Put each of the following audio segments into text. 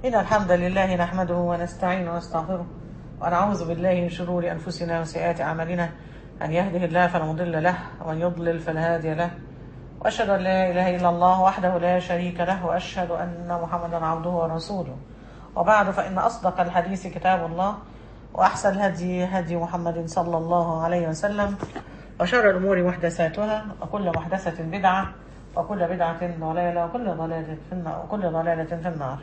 إن الحمد لله نحمده ونستعينه ونستغفره ونعوذ بالله من شرور أنفسنا وسيئات أعمالنا أن يهده الله فلا مضل له ومن يضلل فلا هادي له وأشهد أن لا إله إلا الله وحده لا شريك له وأشهد أن محمدا عبده ورسوله وبعد فإن أصدق الحديث كتاب الله وأحسن الهدي هدي محمد صلى الله عليه وسلم وشر الأمور محدثاتها وكل محدثة بدعة وكل بدعة ضلالة وكل ضلالة في النار وكل ضلالة في النار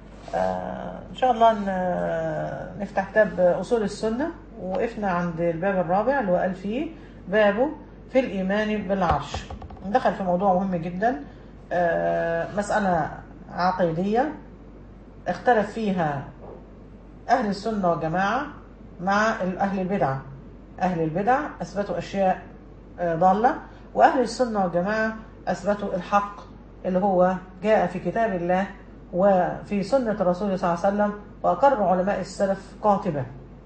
آه إن شاء الله ن- نفتح كتاب أصول السنة وقفنا عند الباب الرابع اللي هو قال فيه بابه في الإيمان بالعرش دخل في موضوع مهم جدا آه مسألة عقيدية اختلف فيها أهل السنة والجماعة مع أهل البدعة أهل البدع أثبتوا أشياء آه، ضالة وأهل السنة والجماعة أثبتوا الحق اللي هو جاء في كتاب الله وفي سنة الرسول صلى الله عليه وسلم وأقر علماء السلف قاطبة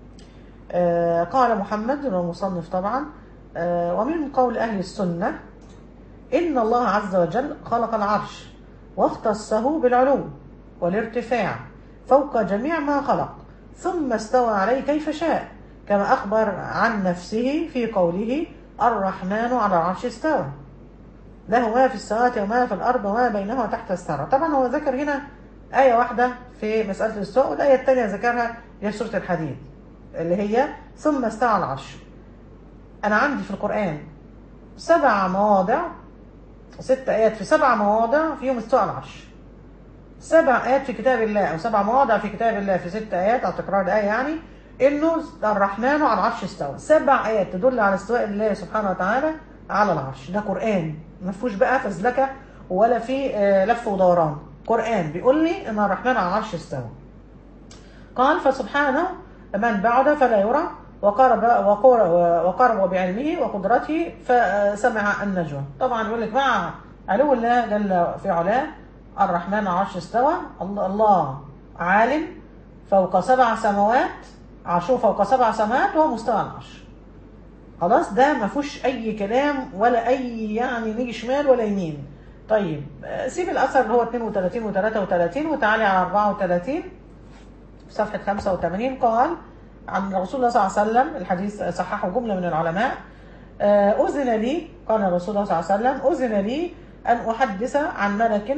آه، قال محمد المصنف طبعا آه، ومن قول أهل السنة إن الله عز وجل خلق العرش واختصه بالعلو والارتفاع فوق جميع ما خلق ثم استوى عليه كيف شاء كما أخبر عن نفسه في قوله الرحمن على العرش استوى له ما في السماوات وما في الأرض وما بينهما تحت الثرى طبعا هو ذكر هنا آية واحدة في مسألة الاستواء والآية الثانية ذكرها هي سورة الحديد اللي هي ثم استوى على العرش أنا عندي في القرآن سبع مواضع ست آيات في سبع مواضع فيهم استواء على العرش سبع آيات في كتاب الله أو سبع مواضع في كتاب الله في ست آيات أو تكرار الآية يعني إنه الرحمن على العرش استوى سبع آيات تدل على استواء الله سبحانه وتعالى على العرش ده قرآن ما فيهوش بقى فزلكة ولا في آه، لف ودوران قرآن بيقول لي إن الرحمن على العرش استوى قال فسبحانه من بعد فلا يرى وقرب وقرب, وقرب بعلمه وقدرته فسمع النجوى طبعا يقول لك مع علو الله جل في علاه الرحمن على العرش استوى الله- الله عالم فوق سبع سماوات عرشه فوق سبع سماوات وهو مستوى على العرش خلاص ده ما فيهوش اي كلام ولا اي يعني نيجي شمال ولا يمين طيب آه، سيب الاثر اللي هو 32 و33 وتعالي على 34 في صفحة 85 قال عن رسول الله صلى الله عليه وسلم الحديث صححه جملة من العلماء آه، أذن لي قال رسول الله صلى الله عليه وسلم أذن لي أن أحدث عن ملك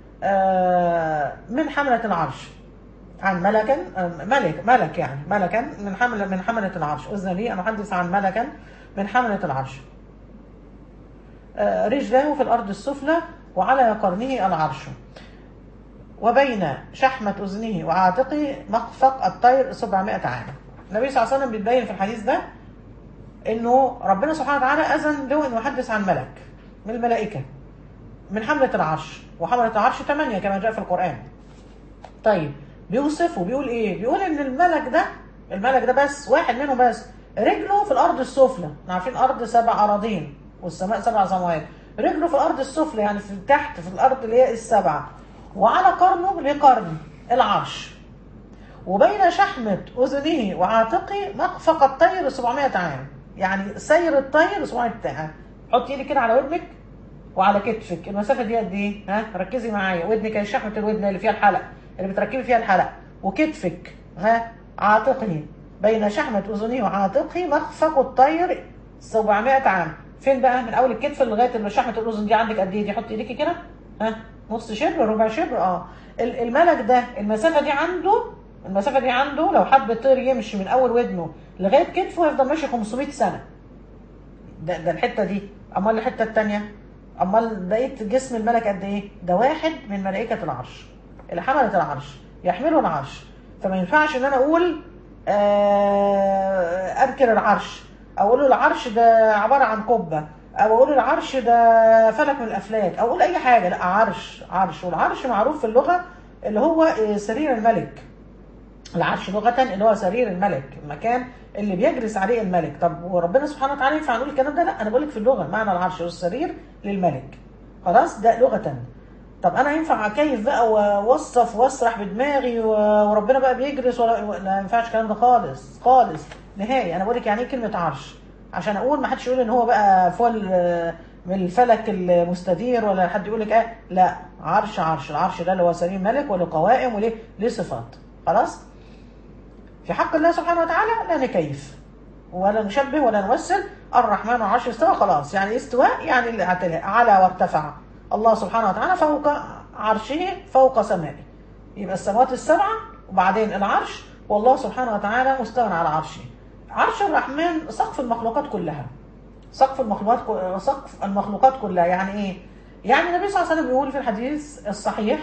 آه، من حملة العرش عن ملكا آه، ملك ملك يعني ملكا من حمل من حملة العرش أذن لي أن أحدث عن ملكا من حملة العرش آه، رجله في الأرض السفلى وعلى قرنه العرش وبين شحمة أذنه وعاتقه مخفق الطير 700 عام النبي صلى الله عليه وسلم بيتبين في الحديث ده انه ربنا سبحانه وتعالى اذن له انه يحدث عن ملك من الملائكه من حمله العرش وحمله العرش ثمانيه كما جاء في القران طيب بيوصف وبيقول ايه بيقول ان الملك ده الملك ده بس واحد منهم بس رجله في الارض السفلى احنا عارفين الارض سبع اراضين والسماء سبع سماوات رجله في الارض السفلى يعني في تحت في الارض اللي هي السبعه وعلى قرنه لقرن العرش وبين شحمة أذنه وعاتقه مخفق الطير 700 عام يعني سير الطير 700 عام حط ايدك كده على ودنك وعلى كتفك المسافة دي قد ايه؟ ها ركزي معايا ودنك هي شحمة الودن اللي فيها الحلق اللي بتركبي فيها الحلق وكتفك ها عاتقه بين شحمة أذنه وعاتقه مخفق الطير 700 عام فين بقى من أول الكتف لغاية اللي شحمة الأذن دي عندك قد ايه دي حط ايديكي كده ها نص شبر ربع شبر اه ال- الملك ده المسافة دي عنده المسافة دي عنده لو حب الطير يمشي من أول ودنه لغاية كتفه يفضل ماشي 500 سنة ده, ده الحتة دي أمال الحتة التانية أمال بقية جسم الملك قد إيه؟ ده واحد من ملائكة العرش اللي حملت العرش يحملوا العرش فما ينفعش إن أنا أقول آه أنكر العرش أو أقول له العرش ده عبارة عن قبة أو أقول العرش ده فلك من الأفلاك أو أقول أي حاجة لا عرش عرش والعرش معروف في اللغة اللي هو آه، سرير الملك العرش لغة اللي هو سرير الملك المكان اللي بيجلس عليه الملك طب وربنا سبحانه وتعالى ينفع نقول الكلام ده لا انا بقول لك في اللغة معنى العرش هو السرير للملك خلاص ده لغة طب انا ينفع اكيف بقى واوصف واسرح بدماغي و- وربنا بقى بيجلس ولا لا ما ينفعش الكلام ده خالص خالص نهائي انا بقول لك يعني ايه كلمة عرش عشان اقول ما حدش يقول ان هو بقى فوق ال- من الفلك المستدير ولا حد يقول لك اه لا عرش عرش العرش ده اللي هو سليم ملك وله قوائم وليه ليه صفات خلاص في حق الله سبحانه وتعالى لا نكيف ولا نشبه ولا نمثل الرحمن على العرش استوى خلاص يعني استواء يعني الاعتلاء على وارتفع الله سبحانه وتعالى فوق عرشه فوق سمائه يبقى السماوات السبعة وبعدين العرش والله سبحانه وتعالى مستوى على عرشه عرش الرحمن سقف المخلوقات كلها سقف المخلوقات سقف المخلوقات كلها يعني ايه؟ يعني النبي صلى الله عليه وسلم بيقول في الحديث الصحيح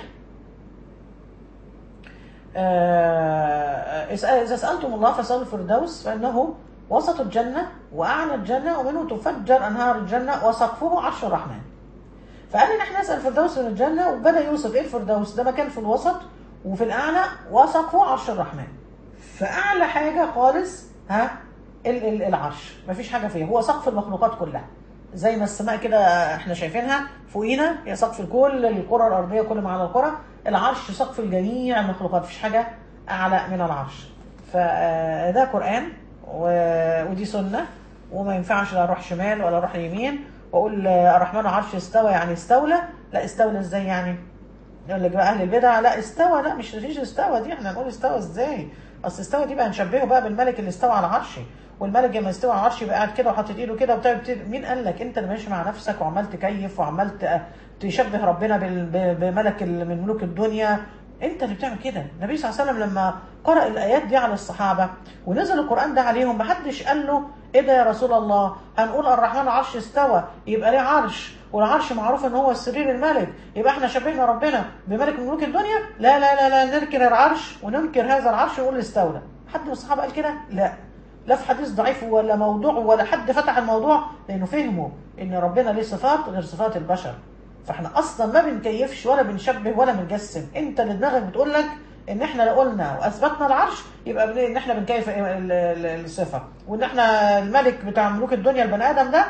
آه، إذا سألتم الله فاسألوا الفردوس فإنه وسط الجنة وأعلى الجنة ومنه تفجر أنهار الجنة وسقفه عرش الرحمن فقال ان احنا نسال الفردوس من الجنه وبدا يوصف ايه الفردوس ده مكان في الوسط وفي الاعلى وسقفه عرش الرحمن فاعلى حاجه خالص ها ال- ال- العرش مفيش حاجه فيها هو سقف المخلوقات كلها زي ما السماء كده احنا شايفينها فوقينا هي سقف كل الكره الارضيه كل ما على الكره العرش سقف جميع المخلوقات مفيش حاجه اعلى من العرش فده قران و- ودي سنه وما ينفعش لا اروح شمال ولا اروح يمين واقول الرحمن على العرش استوى يعني استولى لا استولى ازاي يعني يقول لك بقى اهل البدع لا استوى لا مش مفيش استوى دي احنا نقول استوى ازاي اصل استوى دي بقى نشبهه بقى بالملك اللي استوى على عرشه والملك لما يستوى على عرشه يبقى قاعد كده وحاطط ايده كده وبتاع بت- مين قال لك انت اللي ماشي مع نفسك وعمال تكيف وعمال ت- تشبه ربنا بال- ب- بملك ال- من ملوك الدنيا انت اللي بتعمل كده النبي صلى الله عليه وسلم لما قرأ الايات دي على الصحابه ونزل القران ده عليهم محدش قال له ايه ده يا رسول الله هنقول الرحمن على العرش استوى يبقى ليه عرش والعرش معروف ان هو السرير الملك يبقى احنا شبهنا ربنا بملك من ملوك الدنيا لا لا لا لا ننكر العرش وننكر هذا العرش ونقول استولى حد من الصحابه قال كده لا لا في حديث ضعيف ولا موضوع ولا حد فتح الموضوع لانه فهموا ان ربنا ليه صفات غير صفات البشر فاحنا اصلا ما بنكيفش ولا بنشبه ولا بنجسم انت اللي دماغك بتقول لك ان احنا لو قلنا واثبتنا العرش يبقى بن- ان احنا بنكيف ال- ال- الصفه وان احنا الملك بتاع ملوك الدنيا البني ادم ده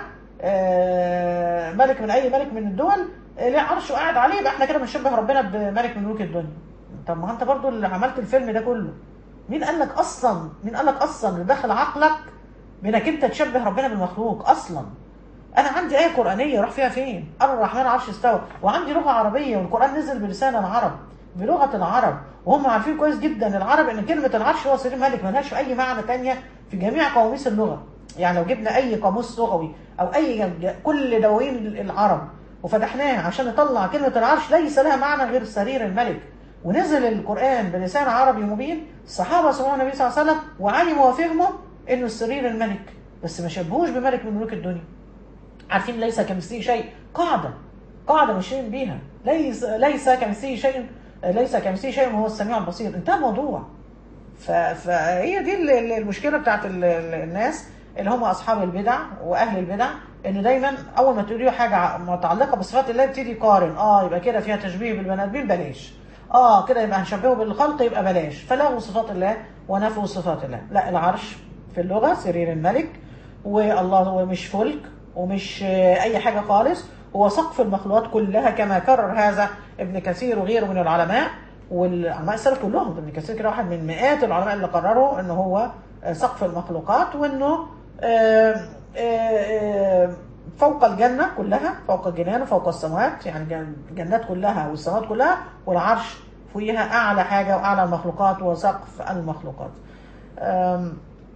آه، ملك من اي ملك من الدول آه، ليه عرش وقاعد عليه يبقى احنا كده بنشبه ربنا بملك من ملوك الدنيا طب ما انت برضو اللي عملت الفيلم ده كله مين قال لك اصلا مين قال لك اصلا اللي دخل عقلك بانك انت تشبه ربنا بالمخلوق اصلا انا عندي ايه قرانيه اروح فيها فين قال الرحمن عرش استوى وعندي لغه عربيه والقران نزل بلسان العرب بلغه العرب وهم عارفين كويس جدا العرب ان كلمه العرش هو سرير ملك ملهاش اي معنى تانية في جميع قواميس اللغه يعني لو جبنا اي قاموس لغوي او اي جم- كل دواوين العرب وفتحناها عشان نطلع كلمه العرش ليس لها معنى غير سرير الملك ونزل القران بلسان عربي مبين الصحابه سمعوا النبي صلى الله عليه وسلم وعلموا وفهموا انه السرير الملك بس ما شبهوش بملك من ملوك الدنيا عارفين ليس كمثله شيء قاعدة قاعدة ماشيين بيها ليس ليس كمثله شيء ليس كمثله شيء وهو السميع البصير انتهى الموضوع ف- فهي دي ال- ال- المشكلة بتاعت ال- ال- الناس اللي هم أصحاب البدع وأهل البدع إن دايما أول ما تقولي حاجة ع- متعلقة بصفات الله يبتدي يقارن اه يبقى كده فيها تشبيه بالبني آدمين بلاش اه كده يبقى هنشبهه بالخلق يبقى بلاش فلغوا صفات الله ونفوا صفات الله لا العرش في اللغة سرير الملك والله هو مش فلك ومش آه، اي حاجه خالص هو سقف المخلوقات كلها كما كرر هذا ابن كثير وغيره من العلماء والعلماء السلف كلهم ابن كثير كده واحد من مئات العلماء اللي قرروا ان هو آه، سقف المخلوقات وانه آه، آه، آه، فوق الجنه كلها فوق الجنان وفوق السماوات يعني جن- الجنات كلها والسماوات كلها والعرش فيها اعلى حاجه واعلى المخلوقات وسقف المخلوقات. آم،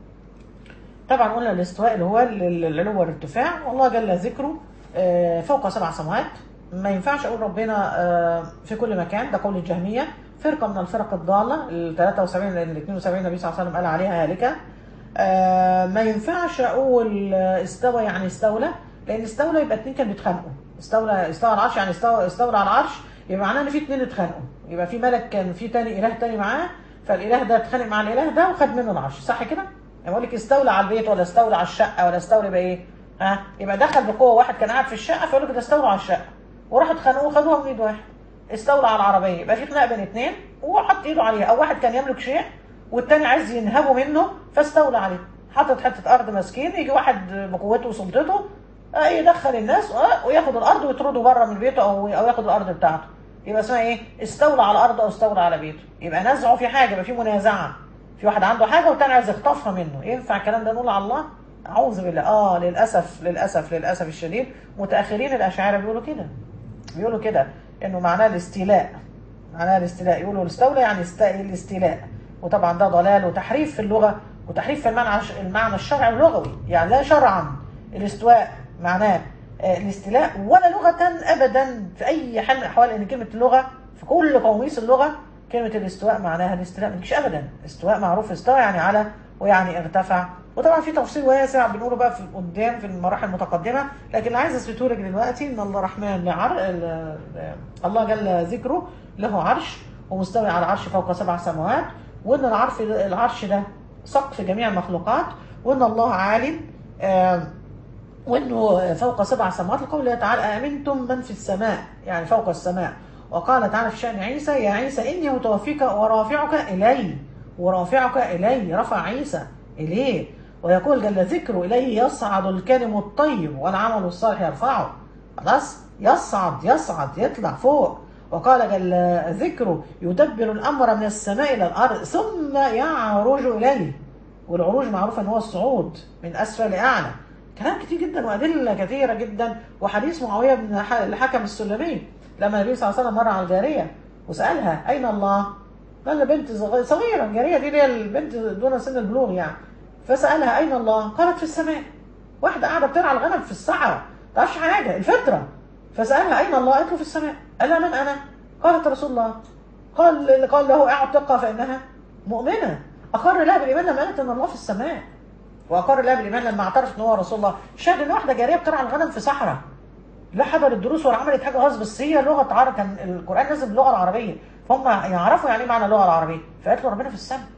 طبعا قلنا الاستواء اللي هو ال- ال- العلو والارتفاع والله جل ذكره آه، فوق سبع سماوات ما ينفعش اقول ربنا آه، في كل مكان ده قول الجهميه فرقه من الفرق الضاله ال 73 ال 72 النبي صلى الله عليه وسلم قال عليها هالكه آه، ما ينفعش اقول آه، استوى يعني استولى لان استولى يبقى اتنين كانوا بيتخانقوا استولى استوى على العرش يعني استوى استولى على العرش يبقى معناه ان في اتنين اتخانقوا يبقى في ملك كان في تاني اله تاني معاه فالاله ده اتخانق مع الاله ده وخد منه العرش صح كده؟ يعني بقول لك استولى على البيت ولا استولى على الشقه ولا استولى يبقى ايه؟ ها يبقى دخل بقوه واحد كان قاعد في الشقه فيقول لك ده استولى على الشقه وراحوا اتخانقوا وخدوها من ايد واحد استولى على العربيه يبقى في خناق بين اثنين وحط ايده عليها او واحد كان يملك شيء والتاني عايز ينهبه منه فاستولى عليه حاطط حته ارض مسكين يجي واحد بقوته وسلطته آه، يدخل الناس آه، وياخد الارض ويطرده بره من بيته او او ياخد الارض بتاعته يبقى اسمها ايه استولى على الارض او استولى على بيته يبقى نزعه في حاجه يبقى في منازعه في واحد عنده حاجه والتاني عايز يخطفها منه ينفع الكلام ده نقول على الله اعوذ بالله اه للاسف للاسف للاسف الشديد متاخرين الاشاعره بيقولوا كده بيقولوا كده انه معناه الاستيلاء معناه الاستيلاء يقولوا الاستولى يعني است- الاستيلاء وطبعا ده ضلال وتحريف في اللغه وتحريف في المعنى المعنى الشرعي واللغوي يعني لا شرعا الاستواء معناه آه، الاستيلاء ولا لغه ابدا في اي حال من الاحوال ان كلمه اللغه في كل قواميس اللغه كلمه الاستواء معناها الاستيلاء مش ابدا استواء معروف استوى يعني على ويعني ارتفع وطبعا في تفصيل واسع بنقوله بقى في قدام في المراحل المتقدمه لكن اللي عايز اثبته لك دلوقتي ان الله الرحمن لعر... ال- الله جل ذكره له عرش ومستوي على العرش فوق سبع سماوات وان العرش العرش ده سقف جميع المخلوقات وان الله عالم آم، وانه فوق سبع سماوات لقوله تعالى امنتم من في السماء يعني فوق السماء وقال تعالى في شان عيسى يا عيسى اني متوفيك ورافعك الي ورافعك الي رفع عيسى اليه ويقول جل ذكره اليه يصعد الكلم الطيب والعمل الصالح يرفعه خلاص يصعد يصعد يطلع فوق وقال جل ذكره يدبر الامر من السماء الى الارض ثم يعرج اليه والعروج معروف ان هو الصعود من اسفل لاعلى كلام كتير جدا وادله كثيره جدا وحديث معاويه بن ح- الحكم السلمي لما النبي صلى الله عليه وسلم مر على الجاريه وسالها اين الله؟ قال بنت صغيره صغيره الجاريه دي اللي هي البنت دون سن البلوغ يعني فسالها اين الله؟ قالت في السماء واحده قاعده بترعى الغنم في الصحراء ما تعرفش حاجه الفطره فسالها اين الله؟ قالت له في السماء قال لها من انا؟ قالت رسول الله قال قال له اعتقها فانها مؤمنه اقر لها بالايمان لما قالت ان الله في السماء واقر لها بالايمان لما اعترف ان هو رسول الله شاهد ان واحده جاريه بترعى الغنم في صحراء لا حضرت الدروس ولا عملت حاجه خالص بس هي لغه عرب كان القران نزل باللغه العربيه فهم يعرفوا يعني ايه معنى اللغه العربيه فقالت له ربنا في السماء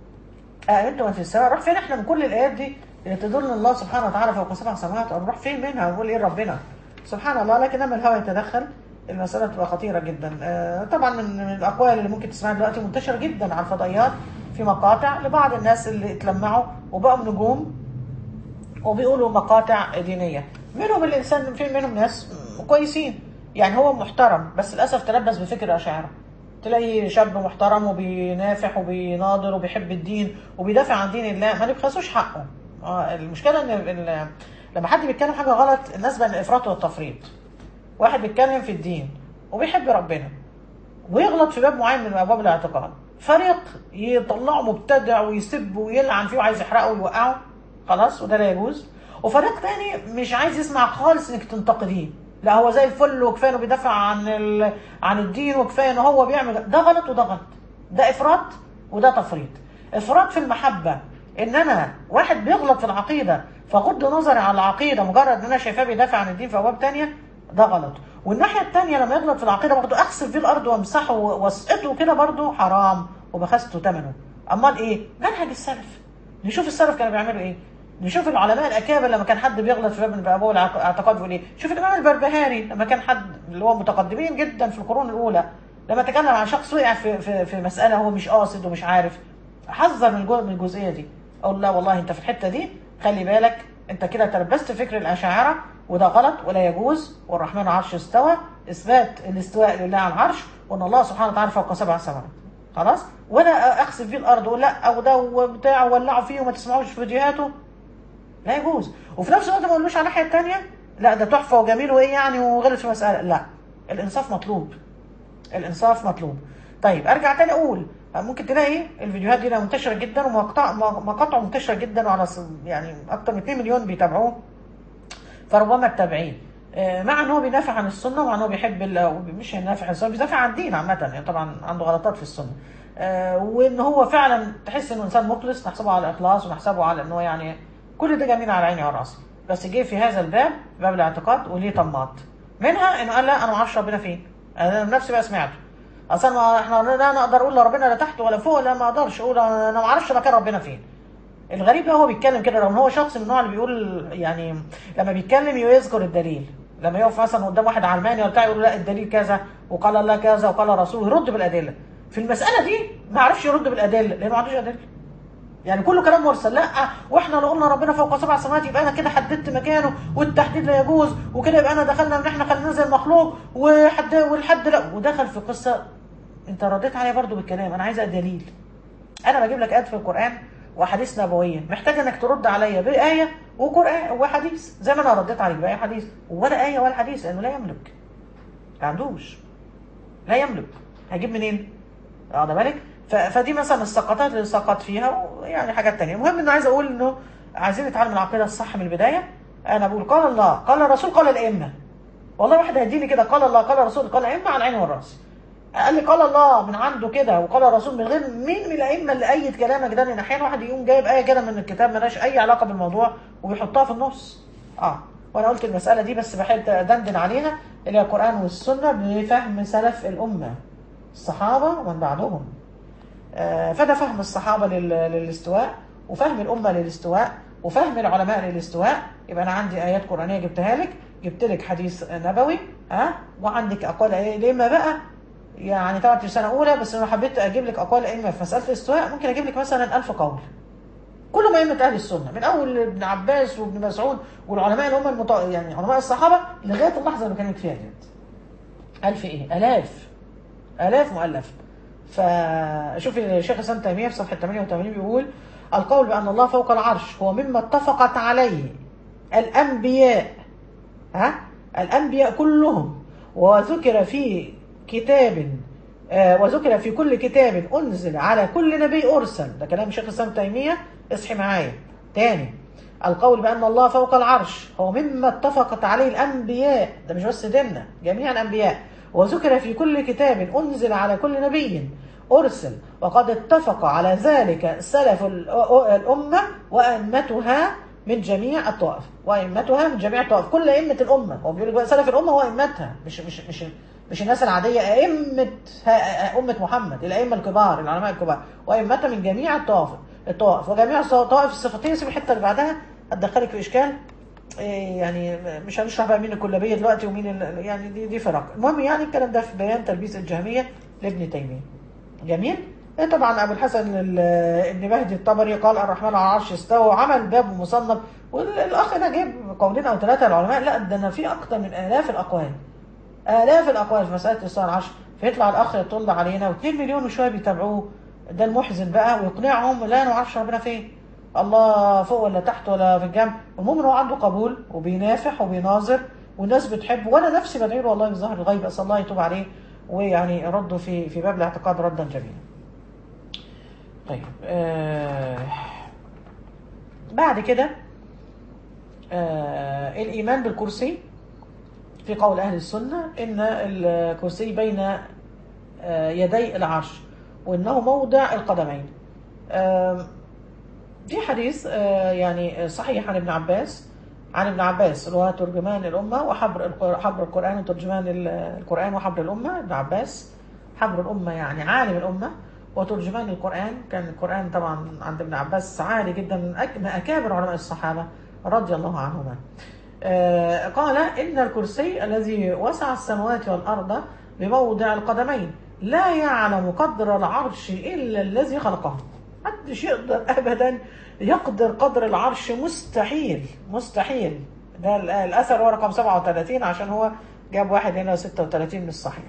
آه انتوا في السماء راح فين احنا من كل الايات دي اللي تدل الله سبحانه وتعالى فوق سبع سماوات نروح فين منها ونقول ايه ربنا سبحان الله لكن لما الهوى يتدخل المسألة تبقى خطيرة جدا آه، طبعا من من الأقوال اللي ممكن تسمعها دلوقتي منتشرة جدا على الفضائيات في مقاطع لبعض الناس اللي اتلمعوا وبقوا نجوم وبيقولوا مقاطع دينية منهم الإنسان في منهم ناس كويسين يعني هو محترم بس للأسف تلبس بفكر الأشاعرة تلاقي شاب محترم وبينافح وبيناضل وبيحب الدين وبيدافع عن دين الله ما نبخسوش حقه آه، المشكلة ان ال- لما حد بيتكلم حاجة غلط الناس بين الإفراط والتفريط واحد بيتكلم في الدين وبيحب ربنا ويغلط في باب معين من ابواب الاعتقاد فريق يطلعه مبتدع ويسب ويلعن فيه وعايز يحرقه ويوقعه خلاص وده لا يجوز وفريق تاني مش عايز يسمع خالص انك تنتقديه لا هو زي الفل وكفايه انه بيدافع عن ال... عن الدين وكفايه ان هو بيعمل ده غلط وده غلط ده افراط وده تفريط افراط في المحبه ان انا واحد بيغلط في العقيده فغض نظري عن العقيده مجرد ان انا شايفاه بيدافع عن الدين في ابواب تانية ده غلط والناحيه الثانيه لما يغلط في العقيده برضه اغسل فيه الارض وامسحه واسقطه كده برضه حرام وبخسته ثمنه امال ايه منهج السلف نشوف السلف كانوا بيعملوا ايه نشوف العلماء الاكابر لما كان حد بيغلط في باب من ابواب الاعتقاد بيقول ايه شوف الامام البربهاري لما كان حد اللي هو متقدمين جدا في القرون الاولى لما تكلم عن شخص وقع في في, في مساله هو مش قاصد ومش عارف حذر من الجو- من الجزئيه دي اقول لا والله انت في الحته دي خلي بالك انت كده تلبست فكر الاشاعره وده غلط ولا يجوز والرحمن على العرش استوى اثبات الاستواء لله على العرش وان الله سبحانه وتعالى فوق سبع سماوات خلاص ولا اخسف فيه الارض ولا او ده وبتاع ولعوا فيه وما تسمعوش فيديوهاته لا يجوز وفي نفس الوقت ما اقولوش على الناحيه الثانيه لا ده تحفه وجميل وايه يعني وغلط في مساله لا الانصاف مطلوب الانصاف مطلوب طيب ارجع تاني اقول ممكن تلاقي الفيديوهات دي منتشره جدا ومقاطع مقاطع منتشره جدا وعلى ص- يعني اكتر من 2 مليون بيتابعوه فربما التابعين آه، مع ان هو بيدافع عن السنه ومع ان هو بيحب ال- مش ينافع عن السنه بيدافع عن الدين عامه يعني طبعا عنده غلطات في السنه آه، وان هو فعلا تحس انه انسان مخلص نحسبه على الاخلاص ونحسبه على انه يعني كل ده جميل على عيني وعلى راسي بس جه في هذا الباب باب الاعتقاد وليه طماط منها انه قال لا انا ما اعرفش ربنا فين انا نفسي بقى سمعته اصلا ما احنا لا انا اقدر اقول لربنا لا تحت ولا فوق لا ما اقدرش اقول انا ما اعرفش مكان ربنا فين الغريب بقى هو بيتكلم كده رغم هو شخص من النوع اللي بيقول يعني لما بيتكلم يذكر الدليل لما يقف مثلا قدام واحد علماني ولا بتاع يقول لا الدليل كذا وقال الله كذا وقال رسوله يرد بالادله في المساله دي ما عرفش يرد بالادله لانه ما عندوش ادله يعني كله كلام مرسل لا واحنا لو قلنا ربنا فوق سبع سماوات يبقى انا كده حددت مكانه والتحديد لا يجوز وكده يبقى انا دخلنا ان احنا خلينا زي المخلوق وحد والحد لا ودخل في قصه انت رديت عليا برضو بالكلام انا عايزه دليل انا بجيب لك ايات في القران واحاديث نبويه محتاج انك ترد عليا بايه وقران وحديث زي ما انا رديت عليك باي حديث ولا ايه ولا حديث لانه لا يملك ما عندوش لا يملك هجيب منين؟ واخد بالك؟ ف- فدي مثلا السقطات اللي سقط فيها ويعني حاجات تانية المهم انه عايز اقول انه عايزين نتعلم العقيده الصح من البدايه انا بقول قال الله قال الرسول قال الائمه والله واحد هيديني كده قال الله قال الرسول قال الائمه على العين والراس قال لي قال الله من عنده كده وقال الرسول من غير مين من الائمه اللي ايد كلامك ده لان احيانا واحد يقوم جايب ايه كده من الكتاب مالهاش اي علاقه بالموضوع ويحطها في النص اه وانا قلت المساله دي بس بحب ادندن عليها اللي هي القران والسنه بفهم سلف الامه الصحابه ومن بعدهم آه، فده فهم الصحابة لل- للاستواء وفهم الأمة للاستواء وفهم العلماء للاستواء يبقى أنا عندي آيات قرآنية جبتها لك جبت لك حديث نبوي ها وعندك أقوال أئمة الأئمة بقى يعني طبعا في سنة أولى بس لو حبيت أجيب لك أقوال الأئمة في مسألة الاستواء ممكن أجيب لك مثلا ألف قول كلهم أئمة أهل السنة من أول ابن عباس وابن مسعود والعلماء اللي هم المط... يعني علماء الصحابة لغاية اللحظة اللي بكلمك فيها ديت ألف إيه؟ آلاف آلاف مؤلف فشوف الشيخ الإسلام تيمية في صفحة 88 بيقول القول بأن الله فوق العرش هو مما اتفقت عليه الأنبياء ها الأنبياء كلهم وذكر في كتاب آه، وذكر في كل كتاب أنزل على كل نبي أرسل ده كلام شيخ الإسلام تيمية اصحي معايا تاني القول بأن الله فوق العرش هو مما اتفقت عليه الأنبياء ده مش بس ديننا جميع الأنبياء وذكر في كل كتاب أنزل على كل نبي أرسل وقد اتفق على ذلك سلف ال- الأمة وأئمتها من جميع الطوائف وأئمتها من جميع الطوائف كل أئمة الأمة هو بيقول لك بقى سلف الأمة وأئمتها مش مش مش مش الناس العادية أئمة ها- أمة محمد الأئمة الكبار العلماء الكبار وأئمتها من جميع الطوائف الطوائف وجميع الطوائف الصفتية سيب الحتة اللي بعدها هتدخلك في إشكال إيه يعني مش هنشرح بقى مين الكلابيه دلوقتي ومين ال- يعني دي دي فرق المهم يعني الكلام ده في بيان تلبيس الجهميه لابن تيميه جميل إيه طبعا ابو الحسن ال- ابن مهدي الطبري قال الرحمن على العرش استوى وعمل باب مصنف والاخ ده جاب قولين او ثلاثه العلماء لا ده انا في اكثر من الاف الاقوال الاف الاقوال في مساله استواء العرش فيطلع الاخ يطل علينا و2 مليون وشويه بيتابعوه ده المحزن بقى ويقنعهم لا انا ما اعرفش ربنا فين الله فوق ولا تحت ولا في الجنب المهم ان هو عنده قبول وبينافح وبيناظر والناس بتحبه وانا نفسي بدعي له والله بظهر الغيب اسال الله يتوب عليه ويعني يرده في في باب الاعتقاد ردا جميلا. طيب آه بعد كده آه الايمان بالكرسي في قول اهل السنه ان الكرسي بين آه يدي العرش وانه موضع القدمين. آه في حديث آه، يعني صحيح عن ابن عباس عن ابن عباس اللي هو ترجمان الأمة وحبر الق- حبر القرآن وترجمان ال- القرآن وحبر الأمة ابن عباس حبر الأمة يعني عالم الأمة وترجمان القرآن كان القرآن طبعا عند ابن عباس عالي جدا من أك- من أكابر علماء الصحابة رضي الله عنهما آه، قال إن الكرسي الذي وسع السماوات والأرض بموضع القدمين لا يعلم قدر العرش إلا الذي خلقه محدش يقدر ابدا يقدر قدر العرش مستحيل مستحيل ده ال- الاثر هو رقم 37 عشان هو جاب واحد هنا 36 مش صحيح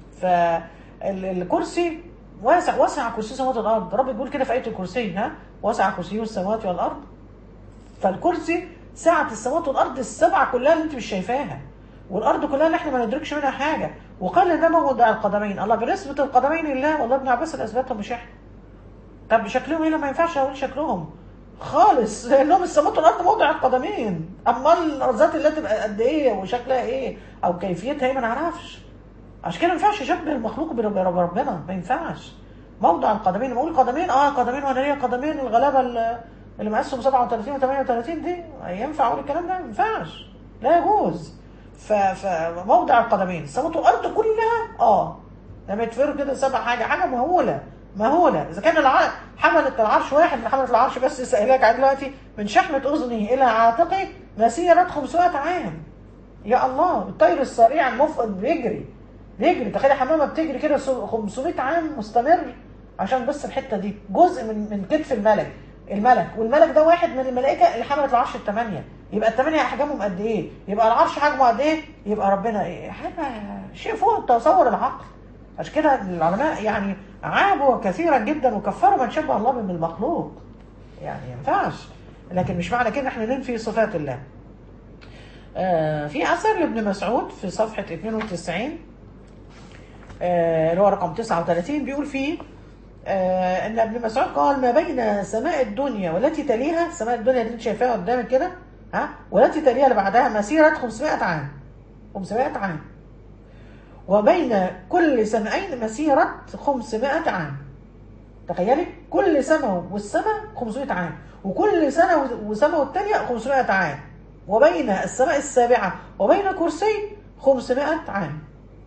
فالكرسي واسع واسع كرسي السماوات والارض رب بيقول كده في ايه الكرسي ها واسع كرسيه السماوات والارض فالكرسي سعة السماوات والارض السبعه كلها اللي انت مش شايفاها والارض كلها اللي احنا ما ندركش منها حاجه وقال ده موضع القدمين الله بالنسبه القدمين لله والله ابن عباس اللي اثبتهم مش احنا طب شكلهم ايه ما ينفعش اقول شكلهم خالص لانهم السماوات والارض موضع القدمين اما ذات الله تبقى قد ايه وشكلها ايه او كيفيتها ايه ما نعرفش عشان كده ما ينفعش يشبه المخلوق برب برب ربنا ما ينفعش موضع القدمين لما اقول قدمين اه قدمين وانا ليا قدمين الغلابه اللي اللي مقاسهم 37 و 38 دي ينفع اقول الكلام ده ما ينفعش لا يجوز ف- فموضع القدمين السماوات والارض كلها اه لما يتفرق كده سبع حاجه حاجه مهوله مهوله اذا كان الع... حمله العرش واحد من حمله العرش بس سائلك عليه دلوقتي من شحمه اذنه الى عاتقه مسيره 500 عام يا الله الطير السريع المفقد بيجري بيجري تخيل حمامه بتجري كده سو- 500 عام مستمر عشان بس الحته دي جزء من من كتف الملك الملك والملك ده واحد من الملائكه اللي حملت العرش الثمانيه يبقى الثمانيه احجامهم قد ايه يبقى العرش حجمه قد ايه يبقى ربنا ايه حاجه شيء فوق تصور العقل عشان كده العلماء يعني عابوا كثيرا جدا وكفروا من شبه الله بالمخلوق يعني ما ينفعش لكن مش معنى كده إن احنا ننفي صفات الله آه في اثر لابن مسعود في صفحه 92 آه اللي هو رقم 39 بيقول فيه آه ان ابن مسعود قال ما بين سماء الدنيا والتي تليها سماء الدنيا دي انت شايفاها قدامك كده ها والتي تليها اللي بعدها مسيره 500 عام 500 عام وبين كل سماءين مسيره 500 عام تخيلي كل سنه والسماء 500 عام وكل سنه وسنه والثانيه 500 عام وبين السماء السابعة وبين كرسي 500 عام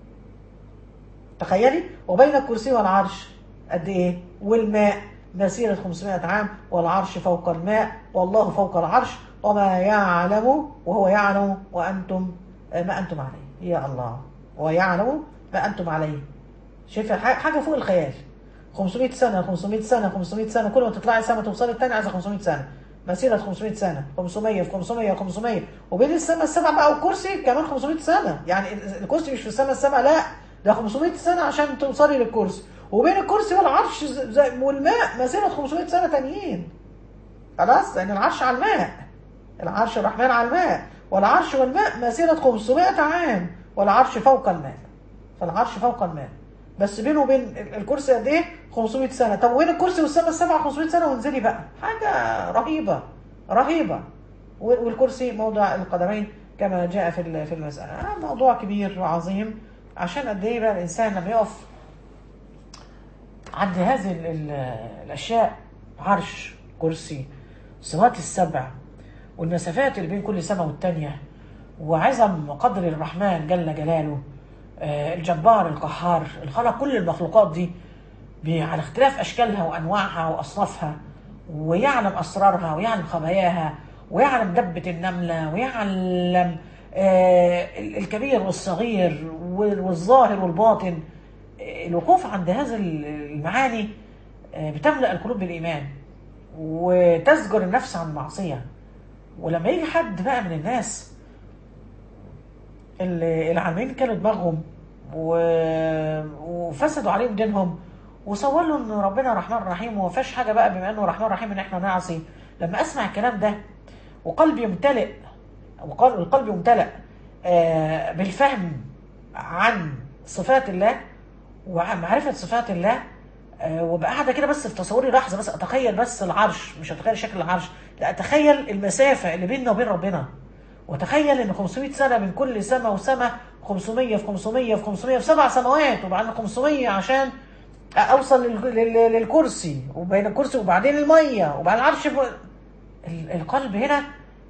تخيلي وبين الكرسي والعرش قد ايه والماء مسيرة 500 عام والعرش فوق الماء والله فوق العرش وما يعلم وهو يعلم وأنتم ما أنتم عليه يا الله ويعلم ما أنتم عليه شايفة حاجة فوق الخيال 500 سنة 500 سنة 500 سنة كل ما تطلعي سنة توصلي التاني عايزة 500 سنة مسيرة 500 سنة 500 في 500 في 500 وبين السماء السبع بقى والكرسي كمان 500 سنة يعني الكرسي مش في السماء السبع لا ده 500 سنة عشان توصلي للكرسي وبين الكرسي والعرش زي والماء مسيرة 500 سنة تانيين خلاص لأن العرش على الماء العرش الرحمن على الماء والعرش والماء مسيرة 500 عام والعرش فوق الماء فالعرش فوق الماء بس بينه وبين الكرسي قد ايه 500 سنه طب وين الكرسي والسماء السبعه 500 سنه وانزلي بقى حاجه رهيبه رهيبه والكرسي موضع القدمين كما جاء في في المساله موضوع كبير وعظيم عشان قد ايه بقى الانسان لما يقف عند هذه الاشياء عرش كرسي السماوات السبع والمسافات اللي بين كل سماء والتانيه وعظم قدر الرحمن جل جلاله الجبار القهار الخلق كل المخلوقات دي على اختلاف اشكالها وانواعها واصنافها ويعلم اسرارها ويعلم خباياها ويعلم دبه النمله ويعلم الكبير والصغير والظاهر والباطن الوقوف عند هذه المعاني بتملا القلوب بالايمان وتزجر النفس عن المعصيه ولما يجي حد بقى من الناس العالمين كانوا دماغهم و... وفسدوا عليهم دينهم وصور له ان ربنا رحمن رحيم وما فيهاش حاجه بقى بما انه رحمن رحيم ان احنا نعصي لما اسمع الكلام ده وقلبي يمتلئ والقلب يمتلئ آه بالفهم عن صفات الله وعن معرفه صفات الله آه وابقى قاعده كده بس في تصوري لحظه بس اتخيل بس العرش مش اتخيل شكل العرش لا اتخيل المسافه اللي بيننا وبين ربنا وتخيل ان 500 سنه من كل سماء وسماء 500 في 500 في 500 في سبع سماوات وبعدين 500 عشان اوصل للكرسي وبين الكرسي وبعدين الميه وبعدين العرش القلب هنا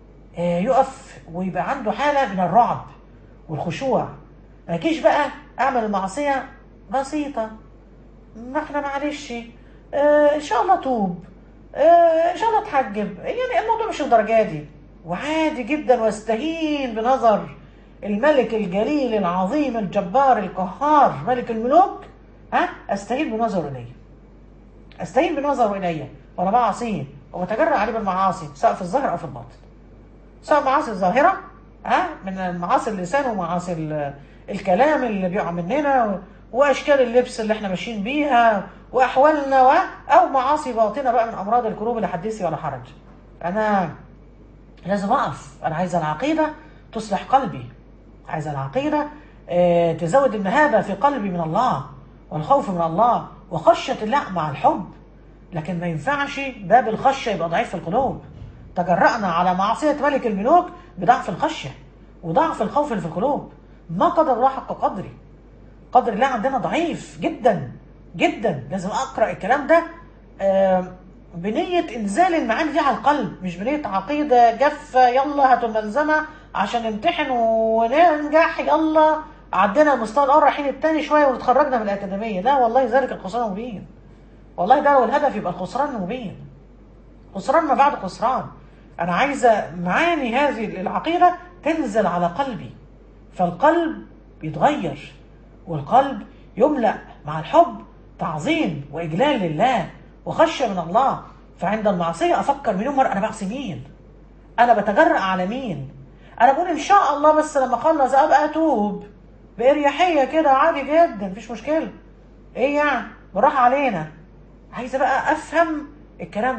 يقف ويبقى عنده حاله من الرعب والخشوع ما يجيش بقى اعمل المعصيه بسيطه ما احنا معلش اه ان شاء الله توب اه ان شاء الله اتحجب يعني الموضوع مش الدرجه دي وعادي جدا واستهين بنظر الملك الجليل العظيم الجبار القهار ملك الملوك ها استهين بنظره الي استهين بنظره الي وانا بعصيه وبتجرأ عليه بالمعاصي سواء في الظاهر او في الباطن سواء معاصي الظاهره ها من معاصي اللسان ومعاصي الكلام اللي بيقع مننا واشكال اللبس اللي احنا ماشيين بيها واحوالنا و... او معاصي باطنه بقى من امراض القلوب اللي حدثي ولا حرج انا لازم اقف انا عايزه العقيده تصلح قلبي عايزه العقيده اه تزود المهابه في قلبي من الله والخوف من الله وخشيه الله مع الحب لكن ما ينفعش باب الخشيه يبقى ضعيف في القلوب تجرأنا على معصيه ملك الملوك بضعف الخشيه وضعف الخوف اللي في القلوب ما قدر الله حق قدري قدر الله عندنا ضعيف جدا جدا لازم اقرا الكلام ده اه بنية إنزال المعاني دي على القلب مش بنية عقيدة جافة يلا هاتوا الملزمة عشان نمتحن وننجح يلا عدينا المستوى الأول رايحين التاني شوية وتخرجنا من الأكاديمية لا والله ذلك الخسران المبين والله ده لو الهدف يبقى الخسران المبين خسران ما بعد خسران أنا عايزة معاني هذه العقيدة تنزل على قلبي فالقلب بيتغير والقلب يملأ مع الحب تعظيم وإجلال لله وخشيه من الله فعند المعصيه افكر مليون مره انا بعصي مين؟ انا بتجرأ على مين؟ انا بقول ان شاء الله بس لما اخلص ابقى اتوب باريحيه كده عادي جدا مفيش مشكله. ايه يعني؟ براحه علينا. عايزه بقى افهم الكلام ده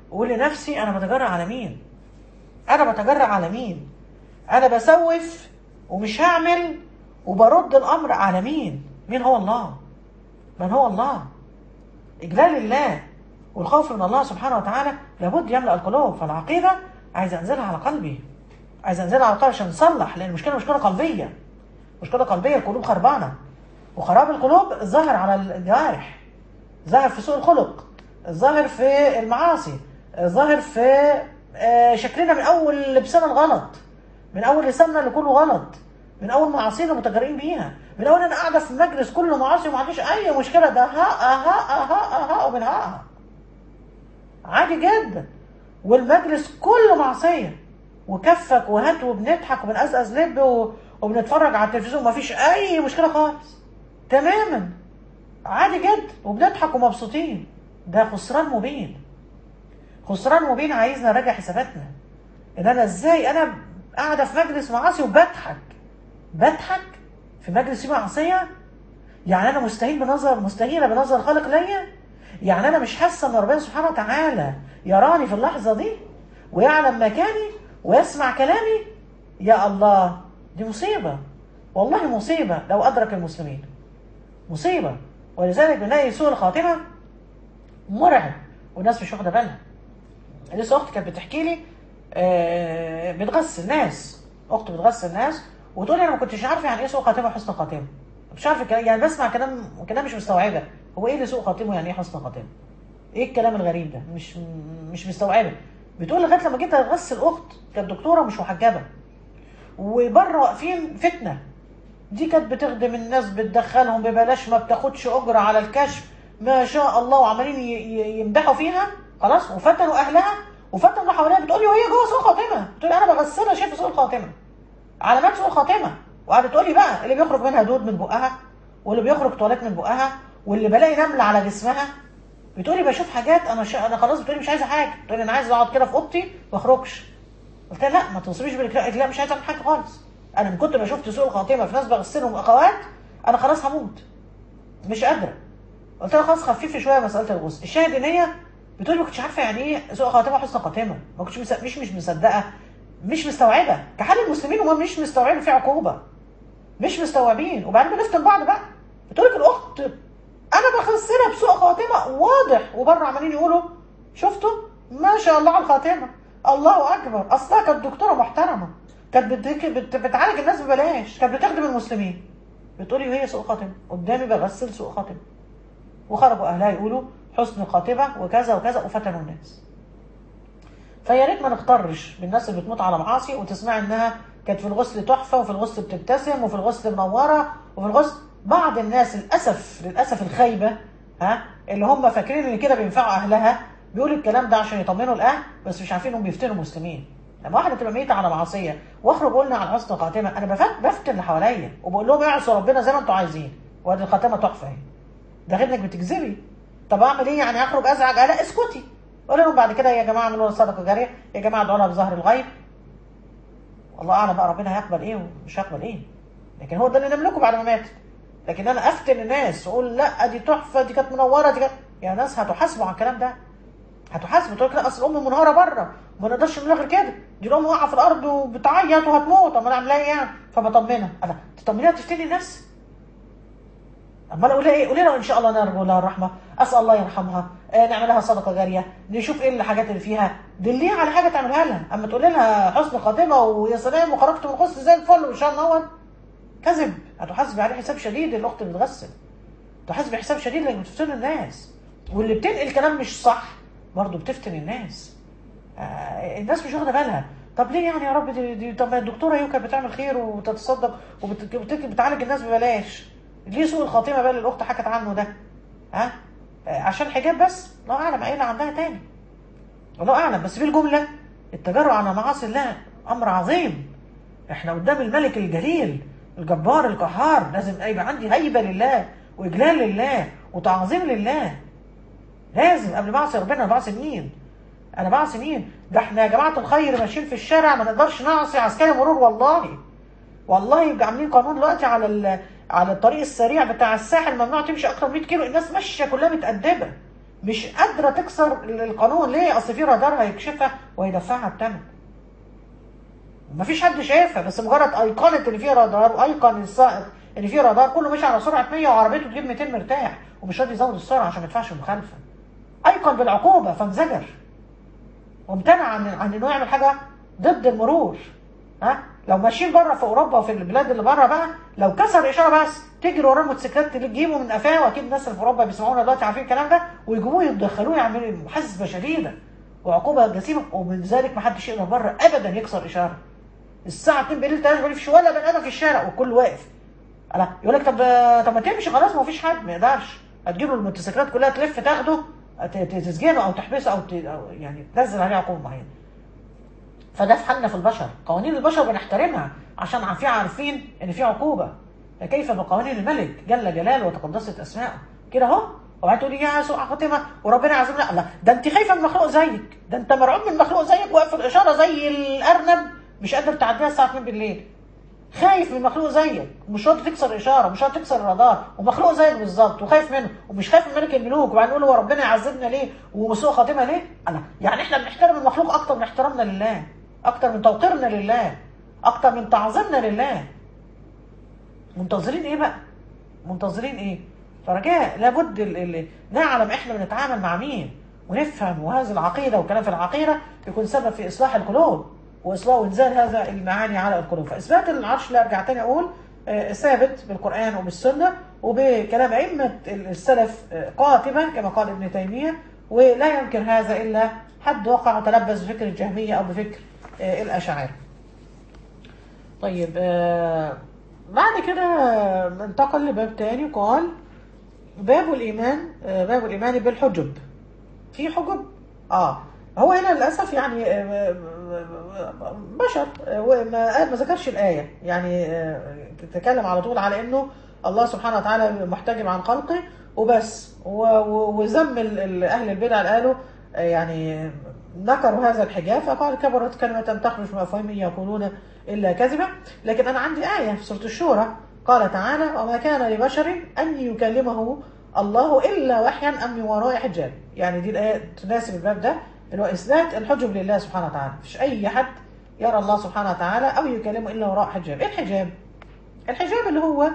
وقول لنفسي انا بتجرأ على مين انا بتجرأ على مين انا بسوف ومش هعمل وبرد الامر على مين مين هو الله من هو الله اجلال الله والخوف من الله سبحانه وتعالى لابد يملا القلوب فالعقيده عايز انزلها على قلبي عايز انزلها على قلبي عشان نصلح لان المشكله مشكله قلبيه مشكله قلبيه القلوب خربانه وخراب القلوب ظاهر على الجوارح ظاهر في سوء الخلق ظاهر في المعاصي ظاهر في آه، شكلنا من اول لبسنا الغلط من اول لساننا اللي كله غلط من اول معاصينا متجرئين بيها من اول انا قاعده في مجلس كله معاصي وما عنديش اي مشكله ده ها ها ها ها وبنهاها عادي جدا والمجلس كله معصيه وكفك وهات وبنضحك وبنقزقز لب و- وبنتفرج على التلفزيون ومفيش اي مشكله خالص تماما عادي جدا وبنضحك ومبسوطين ده خسران مبين خسران مبين عايزنا نراجع حساباتنا ان انا ازاي انا قاعده في مجلس معاصي وبضحك بضحك في مجلس فيه معصيه يعني انا مستهين بنظر مستهينه بنظر الخالق ليا يعني انا مش حاسه ان ربنا سبحانه وتعالى يراني في اللحظه دي ويعلم مكاني ويسمع كلامي يا الله دي مصيبه والله مصيبه لو ادرك المسلمين مصيبه ولذلك بنلاقي سوء الخاتمه مرعب والناس مش واخده بالها لسه اختي كانت بتحكي لي آه، بتغسل ناس اخت بتغسل ناس وتقول لي انا ما كنتش عارفه يعني ايه سوء خاتمه وحسن خاتمه مش عارفه الكلام يعني بسمع كلام كلام مش مستوعبه هو ايه اللي سوء خاتمه يعني ايه حسن خاتمه ايه الكلام الغريب ده مش مش مستوعبه بتقول لغايه لما جيت اغسل اخت كانت دكتوره مش محجبه وبره واقفين فتنه دي كانت بتخدم الناس بتدخلهم ببلاش ما بتاخدش اجره على الكشف ما شاء الله وعمالين ي- ي- يمدحوا فيها خلاص وفتنوا اهلها وفتنوا اللي حواليها بتقول لي وهي جوه سوء خاتمه بتقول لي انا بغسلها شايفه سوء الخاتمه علامات سوء الخاتمه وقعدت تقول لي بقى اللي بيخرج منها دود من بقها واللي بيخرج تواليت من بقها واللي بلاقي نمل على جسمها بتقولي بشوف حاجات انا ش... انا خلاص بتقولي مش عايزه حاجه بتقولي انا عايزه اقعد كده في اوضتي ما اخرجش قلت لها لا ما توصليش بالك قالت لا مش عايزه اعمل حاجه خالص انا من كتر ما شفت سوء الخاتمه في ناس بغسلهم اخوات انا خلاص هموت مش قادره قلت لها خلاص خففي شويه مساله الغسل الشاهد ان هي بتقولي ما كنتش عارفه يعني ايه سوء خاتمه وحسن خاتمه ما كنتش مس... مش مش مصدقه مش مستوعبه كحال المسلمين هم مش مستوعبين في عقوبه مش مستوعبين وبعدين بنفتن بعض بقى بتقول لك الاخت انا بخسرها بسوء خاتمه واضح وبره عمالين يقولوا شفتوا ما شاء الله على الخاتمه الله اكبر اصلها كانت دكتوره محترمه كانت بتك... بت... بتعالج الناس ببلاش كانت بتخدم المسلمين بتقولي وهي سوء خاتمه قدامي بغسل سوء خاتمه وخرجوا اهلها يقولوا حسن خاتمه وكذا وكذا وفتنوا الناس فيا ريت ما نختارش بالناس اللي بتموت على معاصي وتسمع انها كانت في الغسل تحفه وفي الغسل بتبتسم وفي الغسل منوره وفي الغسل بعض الناس للاسف للاسف الخايبه ها اللي هم فاكرين ان كده بينفعوا اهلها بيقولوا الكلام ده عشان يطمنوا الاهل بس مش عارفين انهم بيفتنوا مسلمين لما واحده تبقى ميته على معصيه واخرج قلنا على حسن خاتمه انا بفت بفتن اللي حواليا وبقول لهم اعصوا ربنا زي ما انتم عايزين وادي الخاتمه تحفه اهي ده غير انك بتكذبي طب اعمل ايه يعني اخرج ازعج لا اسكتي قول لهم بعد كده يا جماعه اعملوا صدقه جاريه يا جماعه ادعوا لها بظهر الغيب والله اعلم بقى ربنا هيقبل ايه ومش هيقبل ايه لكن هو ده اللي نملكه بعد ما ماتت لكن انا افتن الناس واقول لا دي تحفه دي كانت منوره دي كانت يا ناس هتحاسبوا على الكلام ده هتحاسبوا تقول لك لا اصل الام منهاره بره ما نقدرش نعمل غير كده دي الام واقعه في الارض وبتعيط وهتموت طب ما انا اعمل لها ايه يعني فبطمنها انا تطمنيها تفتني الناس امال اقول لها ايه قولي لها ان شاء الله نرجو لها الرحمه اسال الله يرحمها آه نعمل لها صدقه جاريه نشوف ايه الحاجات اللي فيها دليها على حاجه تعملها لها اما تقولي لها حسن خاتمه ويا سلام وخرجت من الغسل زي الفل وان شاء الله نور كذب هتحاسبي عليه حساب شديد الاخت اللي بتغسل تحاسبي حساب شديد لانك بتفتن الناس واللي بتنقل كلام مش صح برضه بتفتن الناس آه الناس مش واخده بالها طب ليه يعني يا رب دي, دي طب ما الدكتوره هي كانت بتعمل خير وتتصدق وبتعالج الناس ببلاش ليه سوء الخاتمه بقى اللي الاخت حكت عنه ده ها آه عشان حجاب بس الله اعلم ايه اللي عندها تاني الله اعلم بس بالجمله التجرؤ على معاصي الله امر عظيم احنا قدام الملك الجليل الجبار القهار لازم يبقى عندي هيبه لله واجلال لله وتعظيم لله لازم قبل ما اعصي ربنا بعصي مين انا بعصي مين ده احنا يا جماعه الخير ماشيين في الشارع ما نقدرش نعصي عسكري مرور والله والله يبقى عاملين قانون دلوقتي على على الطريق السريع بتاع الساحل ممنوع تمشي اكتر من 100 كيلو الناس ماشيه كلها متأدبه مش قادره تكسر القانون ليه اصل في رادار هيكشفها ويدفعها الثمن مفيش حد شايفها بس مجرد ايقونه ان في رادار وايقن السائق ان في رادار كله ماشي على سرعه 100 وعربيته تجيب 200 مرتاح ومش راضي يزود السرعه عشان ما يدفعش المخالفه ايقن بالعقوبه فانزجر وامتنع عن عن انه يعمل حاجه ضد المرور ها لو ماشيين بره في اوروبا وفي البلاد اللي بره بقى لو كسر اشاره بس تجري وراه الموتوسيكلات تجيبه من قفاه واكيد الناس اللي في اوروبا بيسمعونا دلوقتي عارفين الكلام ده ويجيبوه يدخلوه يعملوا محاسبه شديده وعقوبه جسيمه ومن ذلك ما حدش يقدر بره ابدا يكسر اشاره الساعه 2 بالليل 3 بالليل مفيش ولا بني ادم في الشارع والكل واقف لا يقول لك طب طب ما تمشي خلاص ما فيش حد ما يقدرش هتجيب له الموتوسيكلات كلها تلف تاخده ت- ت- تسجنه او تحبسه او, ت... أو يعني تنزل عليه عقوبه معينه فده في حالنا في البشر قوانين البشر بنحترمها عشان عارفين عارفين ان في عقوبه فكيف بقوانين الملك جل جلاله وتقدست اسماءه كده اهو وبعدين تقولي يا سوء خاتمه وربنا يعذبنا لا ده انت خايفه من مخلوق زيك ده انت مرعوب من مخلوق زيك واقف في الاشاره زي الارنب مش قادر تعديها الساعه 2 بالليل خايف من مخلوق زيك ومش راضي تكسر اشاره ومش راضي تكسر الرادار ومخلوق زيك بالظبط وخايف منه ومش خايف من ملك الملوك وبعدين نقول هو ربنا يعذبنا ليه وسوء خاتمه ليه؟ أنا يعني احنا بنحترم المخلوق اكتر من احترامنا لله اكتر من توقيرنا لله اكتر من تعظيمنا لله منتظرين ايه بقى؟ منتظرين ايه؟ فرجاء لابد ال- ال- نعلم احنا بنتعامل مع مين ونفهم وهذه العقيده والكلام في العقيده يكون سبب في اصلاح القلوب واصلاح وانزال هذا المعاني على القلوب فاثبات العرش لا ارجع تاني اقول آه، ثابت بالقران وبالسنه وبكلام ائمه السلف آه، قاطبه كما قال ابن تيميه ولا ينكر هذا الا حد وقع وتلبس بفكر الجهميه او بفكر آه، الاشاعره طيب آه، بعد كده آه، انتقل لباب تاني وقال باب الإيمان آه، باب الإيمان بالحجب في حجب؟ آه هو هنا للأسف يعني آه، آه، بشر آه، وما ما ذكرش الآية يعني آه، تتكلم على طول على إنه الله سبحانه وتعالى محتجب عن خلقه وبس و- و- وذم ال- ال- أهل البدع اللي قالوا آه، يعني نكروا هذا الحجاب فقال كبرت كلمة تخرج من أفواههم إن يقولون إلا كذبا لكن أنا عندي آية في سورة الشورى قال تعالى وما كان لبشر أن يكلمه الله إلا وحيا أم من وراء حجاب يعني دي الآية تناسب الباب ده اللي هو إثبات الحجب لله سبحانه وتعالى مفيش أي حد يرى الله سبحانه وتعالى أو يكلمه إلا وراء حجاب إيه الحجاب؟ الحجاب اللي هو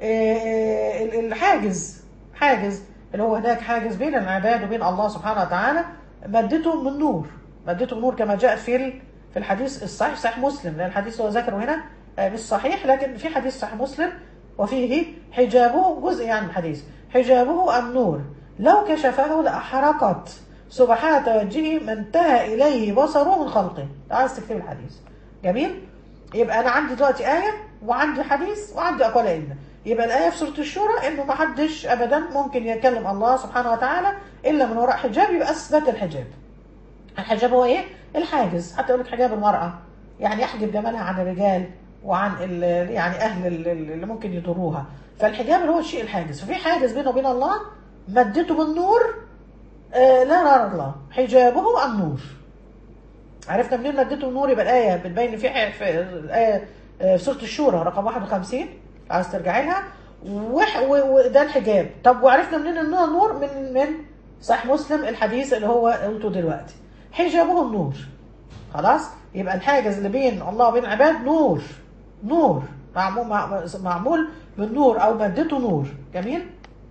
آه، ال- الحاجز حاجز اللي هو هناك حاجز بين العباد وبين الله سبحانه وتعالى مادته من نور مادته من نور كما جاء في ال- في الحديث الصحيح صحيح مسلم لان الحديث هو ذكره هنا آه، مش صحيح لكن في حديث صحيح مسلم وفيه حجابه جزء يعني من الحديث حجابه النور لو كشفه لأحرقت سبحات وجهه ما انتهى إليه بصره من خلقه عايز تكتب الحديث جميل يبقى أنا عندي دلوقتي آية وعندي حديث وعندي أقوال أئمة يبقى الآية في سورة الشورى إنه ما حدش أبدا ممكن يكلم الله سبحانه وتعالى إلا من وراء حجاب يبقى أثبت الحجاب الحجاب هو ايه؟ الحاجز حتى يقول لك حجاب المرأة يعني يحجب جمالها عن الرجال وعن ال- يعني اهل ال- ال- اللي ممكن يضروها فالحجاب اللي هو الشيء الحاجز ففي حاجز بينه وبين الله مدته بالنور آه لا نرى الله حجابه النور عرفنا منين مدته النور يبقى الآية بتبين في ح- في الآية آه، في سورة الشورى رقم 51 عايز ترجعي لها وح- و- وده الحجاب طب وعرفنا منين ان هو نور من من صحيح مسلم الحديث اللي هو قلته دلوقتي حجابه النور خلاص يبقى الحاجز اللي بين الله وبين العباد نور نور معمول مع- معمول بالنور او مادته نور جميل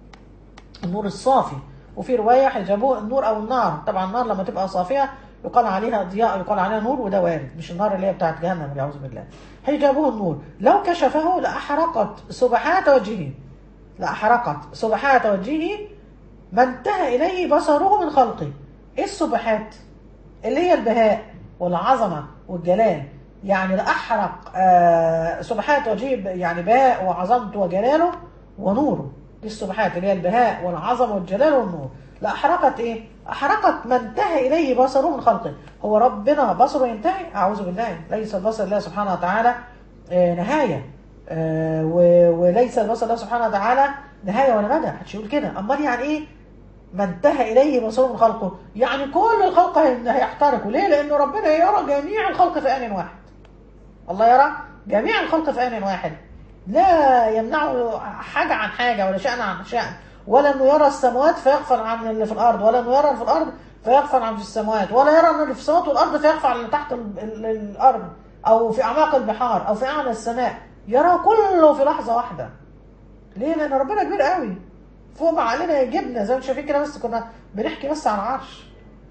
النور الصافي وفي روايه حجابه النور او النار طبعا النار لما تبقى صافيه يقال عليها ضياء يقال عليها نور وده وارد مش النار اللي هي بتاعت جهنم والعياذ بالله حجابه النور لو كشفه لاحرقت سبحات وجهه لاحرقت سبحات وجهه ما انتهى اليه بصره من خلقه ايه السبحات اللي هي البهاء والعظمه والجلال يعني لاحرق آه سبحات وجهه يعني بهاء وعظمته وجلاله ونوره دي السبحات اللي هي البهاء والعظمه والجلال والنور لاحرقت ايه احرقت ما انتهى اليه بصره من خلقه هو ربنا بصره ينتهي اعوذ بالله ليس البصر الله سبحانه وتعالى آه نهايه آه و- وليس البصر الله سبحانه وتعالى نهايه ولا مدى محدش يقول كده امال يعني ايه ما انتهى اليه بصره من خلقه يعني كل الخلق هي- هيحترقوا ليه لانه ربنا يرى جميع الخلق في ان واحد الله يرى جميع الخلق في ان واحد لا يمنعه حاجه عن حاجه ولا شان عن شان ولا انه يرى السماوات فيغفل عن اللي في الارض ولا انه يرى اللي في الارض فيغفل عن في السماوات ولا يرى ان اللي في السماوات والارض فيغفل عن اللي تحت ال- ال- الارض او في اعماق البحار او في اعلى السماء يرى كله في لحظه واحده ليه؟ لان ربنا كبير قوي فوق ما علينا يجيبنا زي ما انتم شايفين كده بس كنا بنحكي بس عن العرش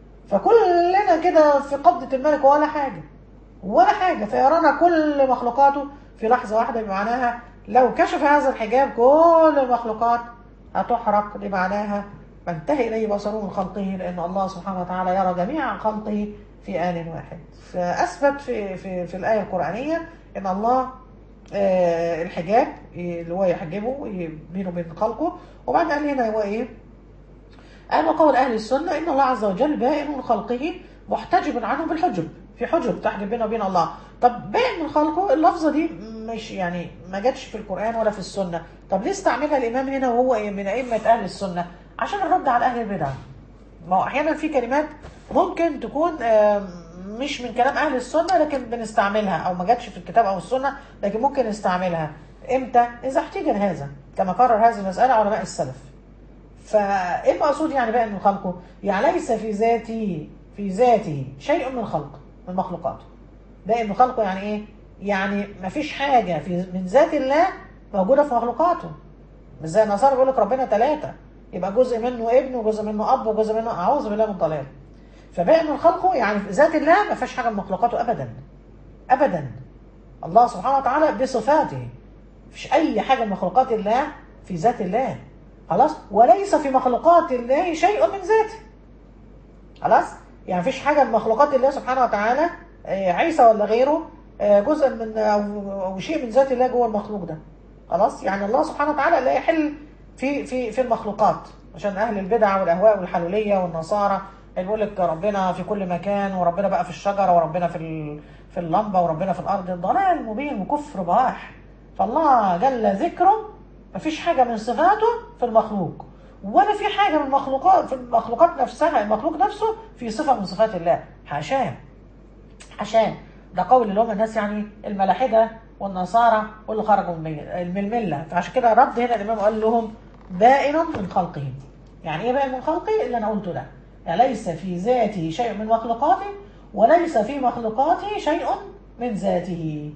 فكلنا كده في قبضة الملك ولا حاجة ولا حاجة فيرانا كل مخلوقاته في لحظة واحدة بمعناها لو كشف هذا الحجاب كل المخلوقات هتحرق لمعناها فانتهي إليه بصره من خلقه لأن الله سبحانه وتعالى يرى جميع خلقه في آن واحد فأثبت في, في, في الآية القرآنية أن الله آه، الحجاب اللي هو يحجبه بينه وبين خلقه وبعد قال هنا هو ايه قال وقول أهل السنة إن الله عز وجل بائن من خلقه محتجب عنه بالحجب في حجب تحجب بينه وبين الله طب بائن من خلقه اللفظة دي مش يعني ما جاتش في القرآن ولا في السنة طب ليه استعملها الإمام هنا وهو إيه من أئمة أهل السنة عشان الرد على أهل البدع ما هو أحيانا في كلمات ممكن تكون آم، مش من كلام أهل السنة لكن بنستعملها أو ما جاتش في الكتاب أو السنة لكن ممكن نستعملها إمتى؟ إذا احتاج هذا كما قرر هذه المسألة علماء السلف فايه المقصود يعني بقى من خلقه؟ يعني ليس في ذاته في ذاته شيء من خلقه من مخلوقاته. ده من خلقه يعني ايه؟ يعني ما فيش حاجه في من ذات الله موجوده في مخلوقاته. مش زي النصارى بيقول لك ربنا ثلاثه يبقى جزء منه ابن وجزء منه اب وجزء منه اعوذ بالله من الضلال. فباقي من خلقه يعني في ذات الله ما فيش حاجه من مخلوقاته ابدا. ابدا. الله سبحانه وتعالى بصفاته. مفيش اي حاجه من مخلوقات الله في ذات الله. خلاص وليس في مخلوقات الله شيء من ذاته خلاص يعني مفيش حاجه من مخلوقات الله سبحانه وتعالى آه، عيسى ولا غيره آه، جزء من او أو شيء من ذات الله جوه المخلوق ده خلاص يعني الله سبحانه وتعالى لا يحل في في في المخلوقات عشان اهل البدع والاهواء والحلوليه والنصارى اللي بيقول لك ربنا في كل مكان وربنا بقى في الشجره وربنا في ال- في اللمبه وربنا في الارض ضلال مبين وكفر بواح فالله جل ذكره مفيش حاجة من صفاته في المخلوق ولا في حاجة من المخلوقات في المخلوقات نفسها المخلوق نفسه في صفة من صفات الله حاشاه حاشاه ده قول اللي هم الناس يعني الملاحدة والنصارى واللي خرجوا من من الملة فعشان كده رد هنا الإمام قال لهم بائن من خلقهم يعني إيه بائن من خلقه اللي أنا قلته ده يعني ليس في ذاته شيء من مخلوقاته وليس في مخلوقاته شيء من ذاته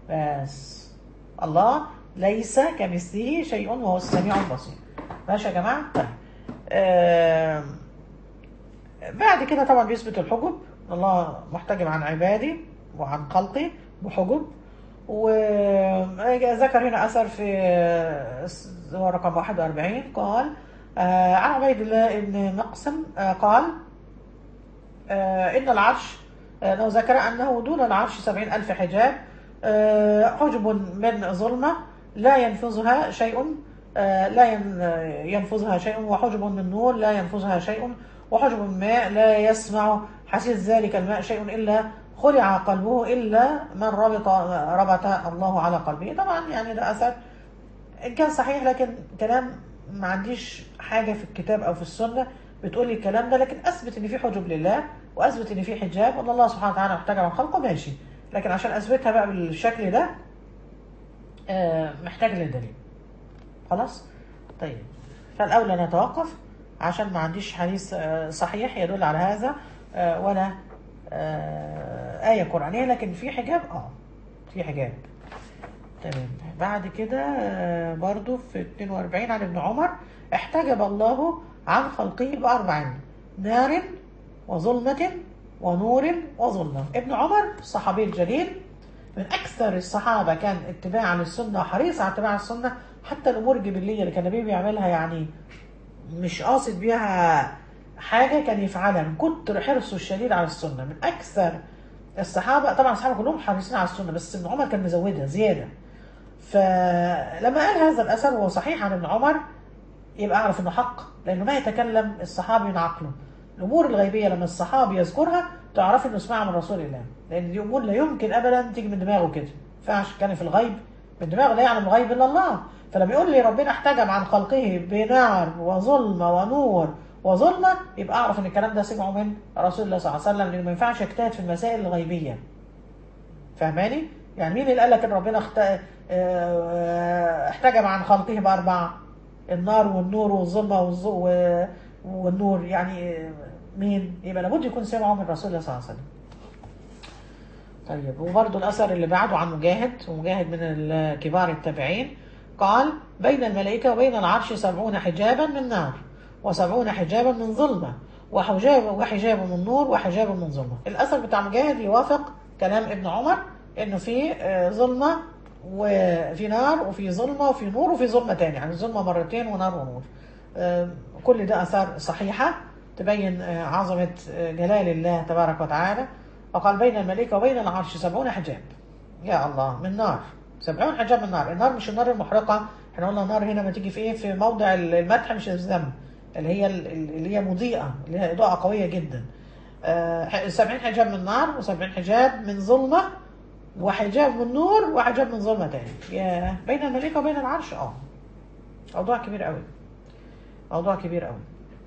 بس الله ليس كمثله شيء وهو السميع البصير ماشي يا جماعة طيب آه بعد كده طبعا بيثبت الحجب الله محتجب عن عباده وعن خلقه بحجب وذكر هنا أثر في هو رقم 41 قال آه عن عبيد الله بن مقسم آه قال آه إن العرش آه لو ذكر أنه دون العرش سبعين ألف حجاب آه حجب من ظلمة لا ينفذها شيء آه لا ين- ينفذها شيء وحجب من نور لا ينفذها شيء وحجب من ماء لا يسمع حسيس ذلك الماء شيء إلا خلع قلبه إلا من ربط ربط الله على قلبه طبعا يعني ده أثر إن كان صحيح لكن كلام ما عنديش حاجة في الكتاب أو في السنة بتقول لي الكلام ده لكن أثبت إن في حجب لله وأثبت إن في حجاب وأن الله سبحانه وتعالى محتاج عن خلقه ماشي لكن عشان أثبتها بقى بالشكل ده آه، محتاج للدليل خلاص طيب فالأولى نتوقف عشان ما عنديش حديث آه، صحيح يدل على هذا آه، ولا آه، آية قرآنية لكن في حجاب اه في حجاب تمام بعد كده آه، برضو في 42 عن ابن عمر احتجب الله عن خلقه بأربع نار وظلمة ونور وظلمة ابن عمر الصحابي الجليل من أكثر الصحابة كان اتباعا للسنة وحريص على اتباع السنة حتى الأمور الجبلية اللي كان النبي بيعملها يعني مش قاصد بيها حاجة كان يفعلها من كتر حرصه الشديد على السنة من أكثر الصحابة طبعا الصحابة كلهم حريصين على السنة بس ابن عمر كان مزودها زيادة فلما قال هذا الأثر وهو صحيح عن ابن عمر يبقى أعرف إنه حق لأنه ما يتكلم الصحابي من عقله الأمور الغيبية لما الصحابي يذكرها تعرف إنه سمعها من رسول الله لأن دي أمور لا يمكن أبدا تيجي من دماغه كده ما ينفعش كان في الغيب من دماغه لا يعلم الغيب إلا الله فلما يقول لي ربنا احتجم عن خلقه بنار وظلمة ونور وظلمة يبقى أعرف إن الكلام ده سمعه من رسول الله صلى الله عليه وسلم لأنه ما ينفعش يجتهد في المسائل الغيبية فاهماني؟ يعني مين اللي قال لك ان ربنا اخت... اه... احتجب عن خلقه باربعه؟ النار والنور والظلمه والظ- و- والنور يعني مين يبقى لابد يكون سمعه من رسول الله صلى الله عليه وسلم طيب وبرضه الأثر اللي بعده عن مجاهد ومجاهد من ال- كبار التابعين قال بين الملائكة وبين العرش سبعون حجابا من نار وسبعون حجابا من ظلمة وحجاب وحجاب من نور وحجاب من ظلمة الأثر بتاع مجاهد يوافق كلام ابن عمر إنه في آه، ظلمة وفي نار وفي ظلمة وفي نور وفي ظلمة تاني يعني ظلمة مرتين ونار ونور آه، كل ده آثار صحيحة تبين آه، عظمة آه، جلال الله تبارك وتعالى وقال بين الملائكة وبين العرش سبعون حجاب يا الله من نار سبعون حجاب من نار النار مش النار المحرقة احنا قلنا النار هنا ما تيجي في ايه في موضع المدح مش الذم اللي هي اللي هي مضيئة اللي هي إضاءة قوية جدا آه، سبعين حجاب من نار وسبعين حجاب من ظلمة وحجاب من نور وحجاب من ظلمة تاني يا بين الملائكة وبين العرش اه موضوع كبير قوي موضوع كبير قوي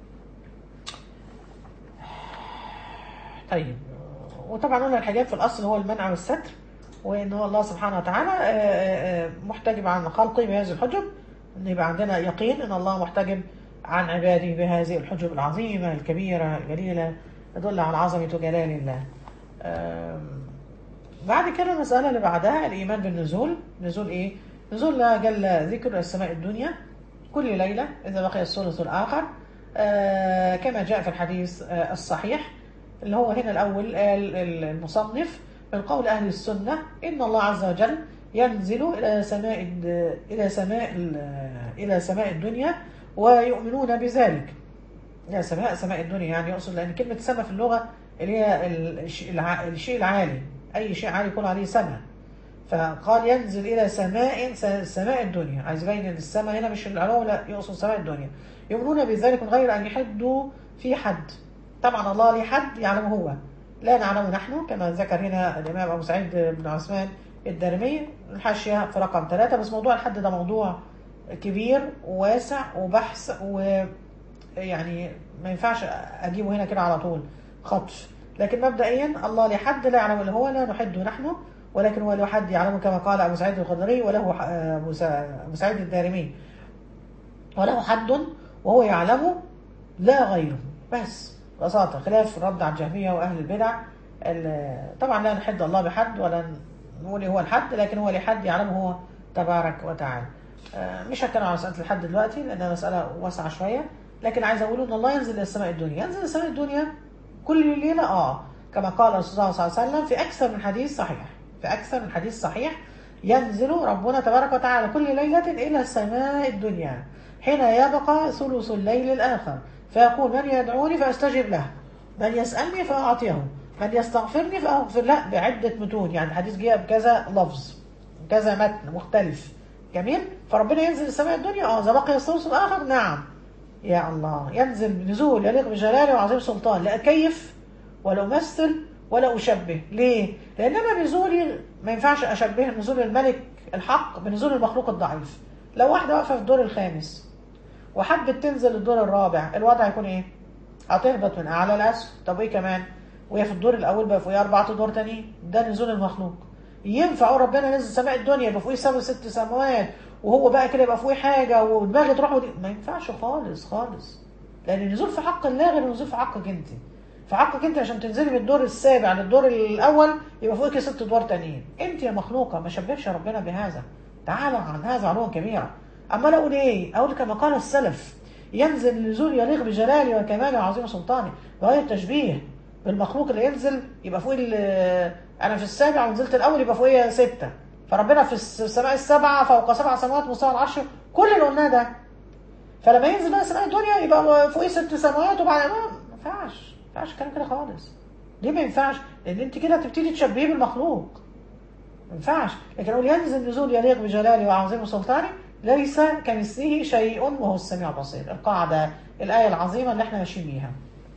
طيب وطبعا قلنا الحجاب في الاصل هو المنع والستر وان هو الله سبحانه وتعالى آه، آه، آه، محتجب عن خلقه بهذه الحجب ان يبقى عندنا يقين ان الله محتجب عن عباده بهذه الحجب العظيمه الكبيره الجليله تدل على عظمه وجلال الله. آم، بعد كده المسألة اللي بعدها الإيمان بالنزول نزول إيه؟ نزول لا جل ذكر السماء الدنيا كل ليلة إذا بقي الثلث الآخر آه كما جاء في الحديث آه الصحيح اللي هو هنا الأول قال المصنف من قول أهل السنة إن الله عز وجل ينزل إلى سماء الد- إلى سماء ال- إلى سماء الدنيا ويؤمنون بذلك لا سماء سماء الدنيا يعني يقصد لأن كلمة سماء في اللغة اللي هي الش- الع- الشيء العالي أي شيء عالي يكون عليه سماء فقال ينزل إلى سماء س- سماء الدنيا عايز يبين إن السماء هنا مش العلو لا يقصد سماء الدنيا يؤمنون بذلك من غير أن يحدوا في حد طبعا الله ليه حد يعلمه هو لا نعلمه نحن كما ذكر هنا الإمام أبو سعيد بن عثمان الدارمي الحاشية في رقم ثلاثة بس موضوع الحد ده موضوع كبير وواسع وبحث و يعني ما ينفعش اجيبه هنا كده على طول خطف لكن مبدئيا الله لحد لا يعلم الا هو لا نحده نحن ولكن هو له حد يعلمه كما قال ابو سعيد الخدري وله ح- ابو سع- أبو سعيد الدارمي وله حد وهو يعلمه لا غيره بس ببساطه خلاف الرد على الجهميه واهل البدع ال- طبعا لا نحد الله بحد ولا نقول هو الحد لكن هو لحد يعلمه هو تبارك وتعالى آه، مش هتكلم عن مساله الحد دلوقتي لانها مساله واسعه شويه لكن عايز اقول ان الله ينزل الى السماء الدنيا ينزل السماء الدنيا كل ليله اه كما قال الرسول صلى الله عليه وسلم في اكثر من حديث صحيح في اكثر من حديث صحيح ينزل ربنا تبارك وتعالى كل ليله الى السماء الدنيا حين يبقى ثلث الليل الاخر فيقول من يدعوني فاستجب له من يسالني فاعطيه من يستغفرني فاغفر له بعده متون يعني الحديث جاء بكذا لفظ كذا متن مختلف جميل فربنا ينزل السماء الدنيا اه اذا بقي الثلث الاخر نعم يا الله ينزل نزول يليق بجلاله وعظيم سلطان لا أكيف ولا أمثل ولا أشبه ليه؟ لأن أنا نزولي ما ينفعش أشبه نزول الملك الحق بنزول المخلوق الضعيف لو واحدة واقفة في الدور الخامس وحبت تنزل الدور الرابع الوضع يكون إيه؟ هتهبط من أعلى لأسفل طب إيه كمان؟ وهي في الدور الأول بقى فوقيها أربعة أدوار تانيين ده نزول المخلوق ينفع ربنا ينزل سماء الدنيا يبقى فوقيه سبع ست سماوات وهو بقى كده يبقى فوقيه حاجه ودماغي تروح ودي ما ينفعش خالص خالص لان النزول في حق الله غير النزول في حقك انت في حقك انت عشان تنزلي من الدور السابع للدور الاول يبقى فوقك ست ادوار تانيين انت يا مخلوقه ما شبهش ربنا بهذا تعالى عن هذا علوا كبيرا اما لا اقول ايه اقول كما قال السلف ينزل النزول يليق بجلاله وكماله وعظيم سلطانه وهي التشبيه بالمخلوق اللي ينزل يبقى فوق ال- انا في السابع ونزلت الاول يبقى فوقيه سته فربنا في الس- السماء السبعه فوق سبع سماوات مستوى العرش كل اللي قلناه ده فلما ينزل بقى سماء الدنيا يبقى فوقيه ست سماوات وبعد ما ما ينفعش ما ينفعش الكلام كده خالص ليه ما ينفعش؟ لان انت كده تبتدي تشبهيه بالمخلوق ما ينفعش لكن اقول ينزل نزول يليق بجلاله وعظيم سلطانه ليس كمثله شيء وهو السميع البصير القاعده الايه العظيمه اللي احنا ماشيين بيها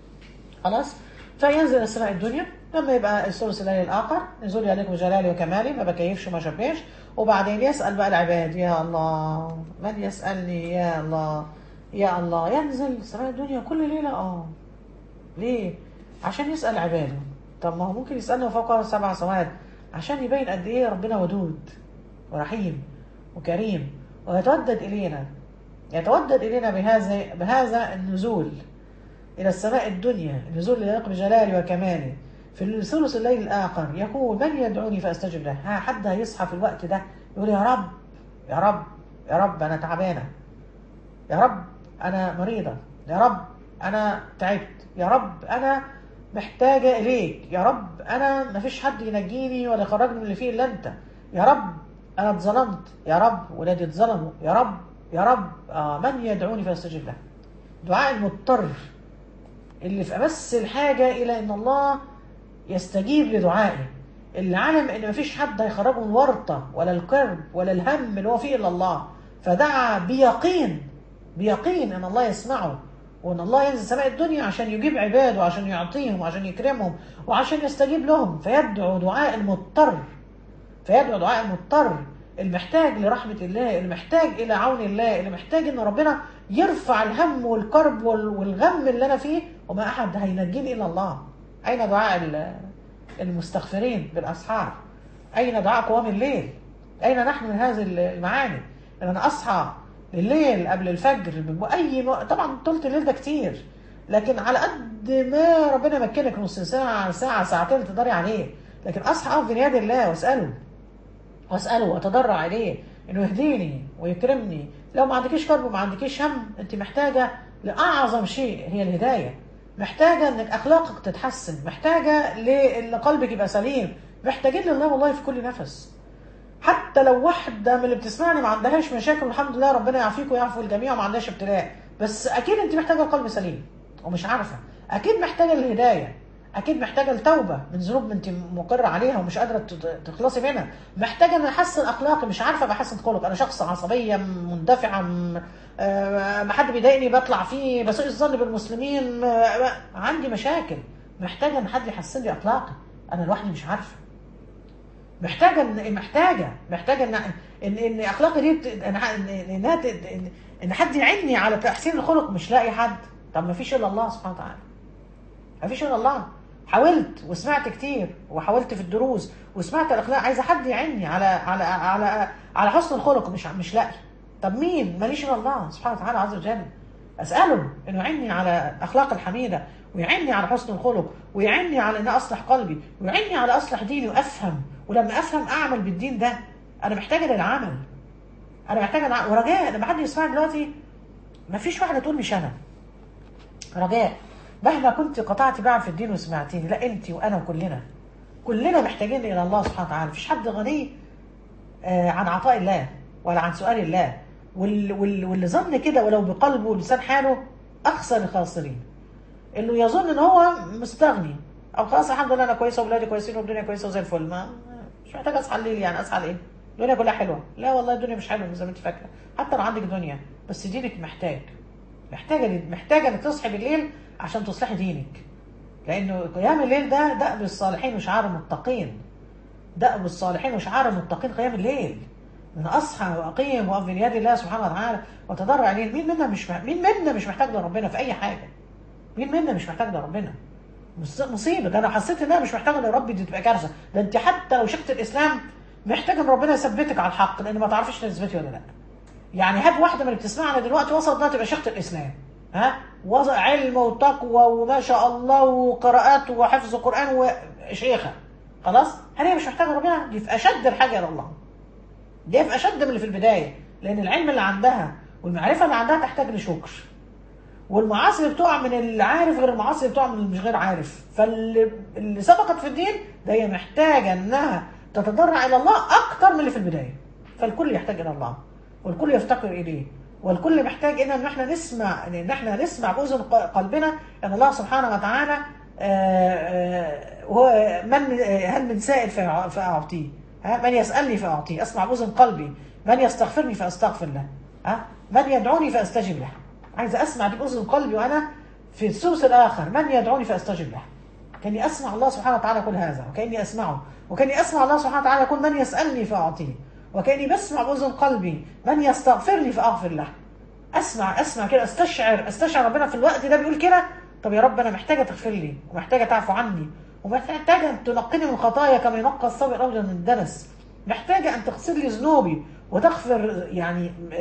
خلاص فينزل السماء الدنيا لما يبقى الثلث الليل الاخر نزول يليق بجلاله وكماله ما بكيفش وما شبهش وبعدين يسال بقى العباد يا الله من يسالني يا الله يا الله ينزل السماء الدنيا كل ليله اه ليه؟ عشان يسال عباده طب ما هو ممكن يسالنا فوق سبع سماوات عشان يبين قد ايه ربنا ودود ورحيم وكريم ويتودد الينا يتودد إلينا بهذا بهذا النزول إلى السماء الدنيا النزول ليليق بجلاله وكماله في ثلث الليل الآخر يقول من يدعوني فأستجب له ها حد هيصحى في الوقت ده يقول يا رب يا رب يا رب أنا تعبانة يا رب أنا مريضة يا رب أنا تعبت يا رب أنا محتاجة إليك يا رب أنا مفيش حد ينجيني ولا يخرجني من اللي فيه إلا أنت يا رب أنا اتظلمت يا رب ولادي اتظلموا يا رب يا رب آه من يدعوني فاستجب له دعاء المضطر اللي في امس الحاجه الى ان الله يستجيب لدعائه اللي علم ان مفيش حد هيخرجه من الورطه ولا الكرب ولا الهم اللي هو فيه الا الله فدعا بيقين بيقين ان الله يسمعه وان الله ينزل سماء الدنيا عشان يجيب عباده وعشان يعطيهم وعشان يكرمهم وعشان يستجيب لهم فيدعو دعاء المضطر فيدعو دعاء المضطر المحتاج لرحمة الله المحتاج إلى عون الله اللي محتاج إن ربنا يرفع الهم والكرب وال- والغم اللي أنا فيه وما أحد هينجيني إلا الله أين دعاء ال- المستغفرين بالأسحار أين دعاء قوام الليل أين نحن من هذه المعاني إن أنا أصحى الليل قبل الفجر بأي م... طبعا طولة الليل ده كتير لكن على قد ما ربنا يمكنك نص ساعة ساعة ساعتين تقدري عليه لكن أصحى أقف بين يد الله وأسأله واساله واتضرع اليه انه يهديني ويكرمني لو ما عندكيش كرب وما عندكيش هم انت محتاجه لاعظم شيء هي الهدايه محتاجه انك اخلاقك تتحسن محتاجه ل- لقلبك يبقى سليم محتاجين لله والله في كل نفس حتى لو واحده من اللي بتسمعني ما عندهاش مشاكل والحمد لله ربنا يعافيك ويعفو الجميع وما عندهاش ابتلاء بس اكيد انت محتاجه قلب سليم ومش عارفه اكيد محتاجه الهدايه اكيد محتاجه التوبه من ذنوب انت مقره عليها ومش قادره تت- تخلصي منها محتاجه ان احسن اخلاقي مش عارفه بحسن خلق انا شخص عصبيه مندفعه م- آه، ما حد بيضايقني بطلع فيه بسوء الظن بالمسلمين آه، عندي مشاكل محتاجه ان حد يحسن لي اخلاقي انا لوحدي مش عارفه محتاجه ان محتاجه محتاجه ان ان ان اخلاقي دي بت- ان ان انها ت- ان ان حد يعيني على تحسين الخلق مش لاقي حد طب ما فيش الا الله سبحانه وتعالى ما فيش الا الله حاولت وسمعت كتير وحاولت في الدروس وسمعت الاخلاق عايزه حد يعيني على على على على حسن الخلق مش مش لاقي طب مين ماليش الا الله سبحانه وتعالى عز وجل اساله انه يعيني على الاخلاق الحميده ويعيني على حسن الخلق ويعيني على ان اصلح قلبي ويعيني على اصلح ديني وافهم ولما افهم اعمل بالدين ده انا محتاجه للعمل انا محتاجه للع- ورجاء لما حد يسمعني دلوقتي ما فيش واحده تقول مش انا رجاء مهما كنت قطعت باع في الدين وسمعتيني لا انت وانا وكلنا كلنا محتاجين الى الله سبحانه وتعالى مفيش حد غني آه، عن عطاء الله ولا عن سؤال الله وال- وال- واللي ظن كده ولو بقلبه ولسان حاله اخسر الخاسرين انه يظن ان هو مستغني او خلاص الحمد لله انا كويسه واولادي كويسين والدنيا كويسه وزي الفل ما مش محتاج اصحى الليل يعني اصحى لايه؟ الدنيا كلها حلوه لا والله الدنيا مش حلوه زي ما انت فاكره حتى لو عندك دنيا بس دينك محتاج محتاجه محتاجه انك تصحي بالليل عشان تصلحي دينك لانه قيام الليل ده دأب الصالحين وشعار المتقين دأب الصالحين وشعار المتقين قيام الليل من اصحى واقيم واقف بين يدي الله سبحانه وتعالى وتضرع اليه مين منا مش مح... مين منا مش محتاج لربنا في اي حاجه مين منا مش محتاج لربنا مص- مصيبه ده انا حسيت ان انا مش محتاجه لربي دي تبقى كارثه ده انت حتى لو شفت الاسلام محتاجه ان ربنا يثبتك على الحق لان ما تعرفيش تثبتي ولا لا يعني هات واحده من اللي بتسمعنا دلوقتي وصلت انها تبقى شيخه الاسلام ها وضع علم وتقوى وما شاء الله وقراءات وحفظ قران وشيخه خلاص هل هي مش محتاجه ربنا دي في اشد الحاجه الى الله دي في اشد من اللي في البدايه لان العلم اللي عندها والمعرفه اللي عندها تحتاج لشكر والمعاصي اللي بتقع من اللي عارف غير المعاصي اللي بتقع من اللي مش غير عارف فاللي اللي سبقت في الدين ده هي محتاجه انها تتضرع الى الله اكتر من اللي في البدايه فالكل يحتاج الى الله والكل يفتقر اليه والكل محتاج ان إن احنا نسمع ان احنا نسمع باذن ق- قلبنا ان الله سبحانه وتعالى آه، آه، هو من آه، هل من سائل فأع- فاعطيه ها من يسالني فاعطيه اسمع باذن قلبي من يستغفرني فاستغفر له ها من يدعوني فاستجب له عايزه اسمع دي باذن قلبي وانا في الثلث الاخر من يدعوني فاستجب له كاني اسمع الله سبحانه وتعالى كل هذا وكاني اسمعه وكاني اسمع الله سبحانه وتعالى يقول من يسالني فاعطيه وكاني بسمع باذن قلبي من يستغفرني فاغفر له اسمع اسمع كده استشعر استشعر ربنا في الوقت ده بيقول كده طب يا رب انا محتاجه تغفر لي ومحتاجه تعفو عني ومحتاجه ان تنقني من خطايا كما ينقى الثوب الابيض من الدنس محتاجه ان تغسل لي ذنوبي وتغفر يعني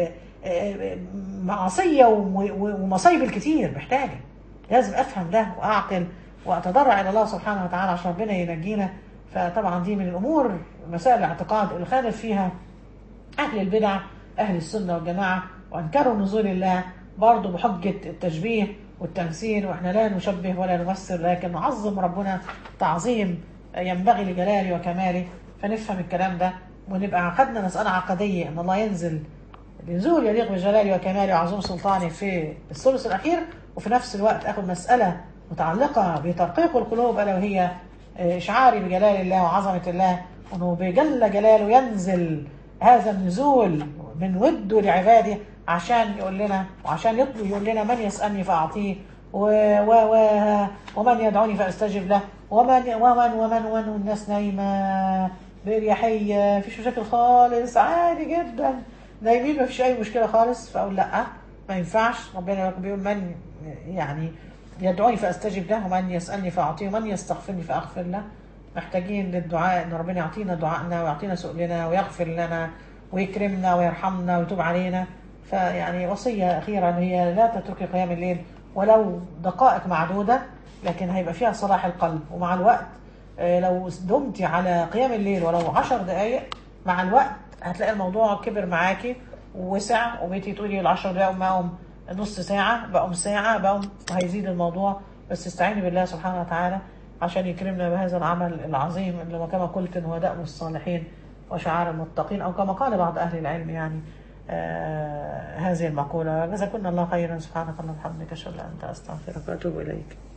آه، معصيه و- و- ومصايب الكتير محتاجه لازم افهم ده واعقل واتضرع الى الله سبحانه وتعالى عشان ربنا ينجينا فطبعا دي من الامور مسائل الاعتقاد اللي خالف فيها أهل البدع أهل السنة والجماعة وأنكروا نزول الله برضه بحجة التشبيه والتمثيل وإحنا لا نشبه ولا نمثل لكن نعظم ربنا تعظيم ينبغي لجلاله وكماله فنفهم الكلام ده ونبقى خدنا مسألة عقدية إن الله ينزل نزول يليق بجلاله وكماله وعظيم سلطانه في الثلث الأخير وفي نفس الوقت أخذ مسألة متعلقة بترقيق القلوب ألا وهي إشعاري بجلال الله وعظمة الله وأنه بجل جلاله ينزل هذا النزول من وده لعباده عشان يقول لنا وعشان يطلب يقول لنا من يسألني فأعطيه و و و ومن يدعوني فأستجب له ومن ومن ومن ومن والناس نايمة بإريحية مفيش مشاكل خالص عادي جدا نايمين مفيش أي مشكلة خالص فأقول لأ ما ينفعش ربنا بيقول من يعني يدعوني فأستجب له ومن يسألني فأعطيه ومن يستغفرني فأغفر له محتاجين للدعاء ان ربنا يعطينا دعائنا ويعطينا سؤلنا ويغفر لنا ويكرمنا ويرحمنا ويتوب علينا فيعني وصية أخيرة إن هي لا تتركي قيام الليل ولو دقائق معدودة لكن هيبقى فيها صلاح القلب ومع الوقت آه، لو دمتي على قيام الليل ولو عشر دقايق مع الوقت هتلاقي الموضوع كبر معاكي ووسع وبقيتي تقولي العشر دقايق بقوم نص ساعة بقوم ساعة بقوم وهيزيد الموضوع بس استعيني بالله سبحانه وتعالى عشان يكرمنا بهذا العمل العظيم اللي كما قلت إن هو دأب الصالحين وشعار المتقين أو كما قال بعض أهل العلم يعني آه هذه المقولة جزاكم الله خيرا سبحانك اللهم وبحمدك أشهد أن لا إله إلا أنت أستغفرك وأتوب إليك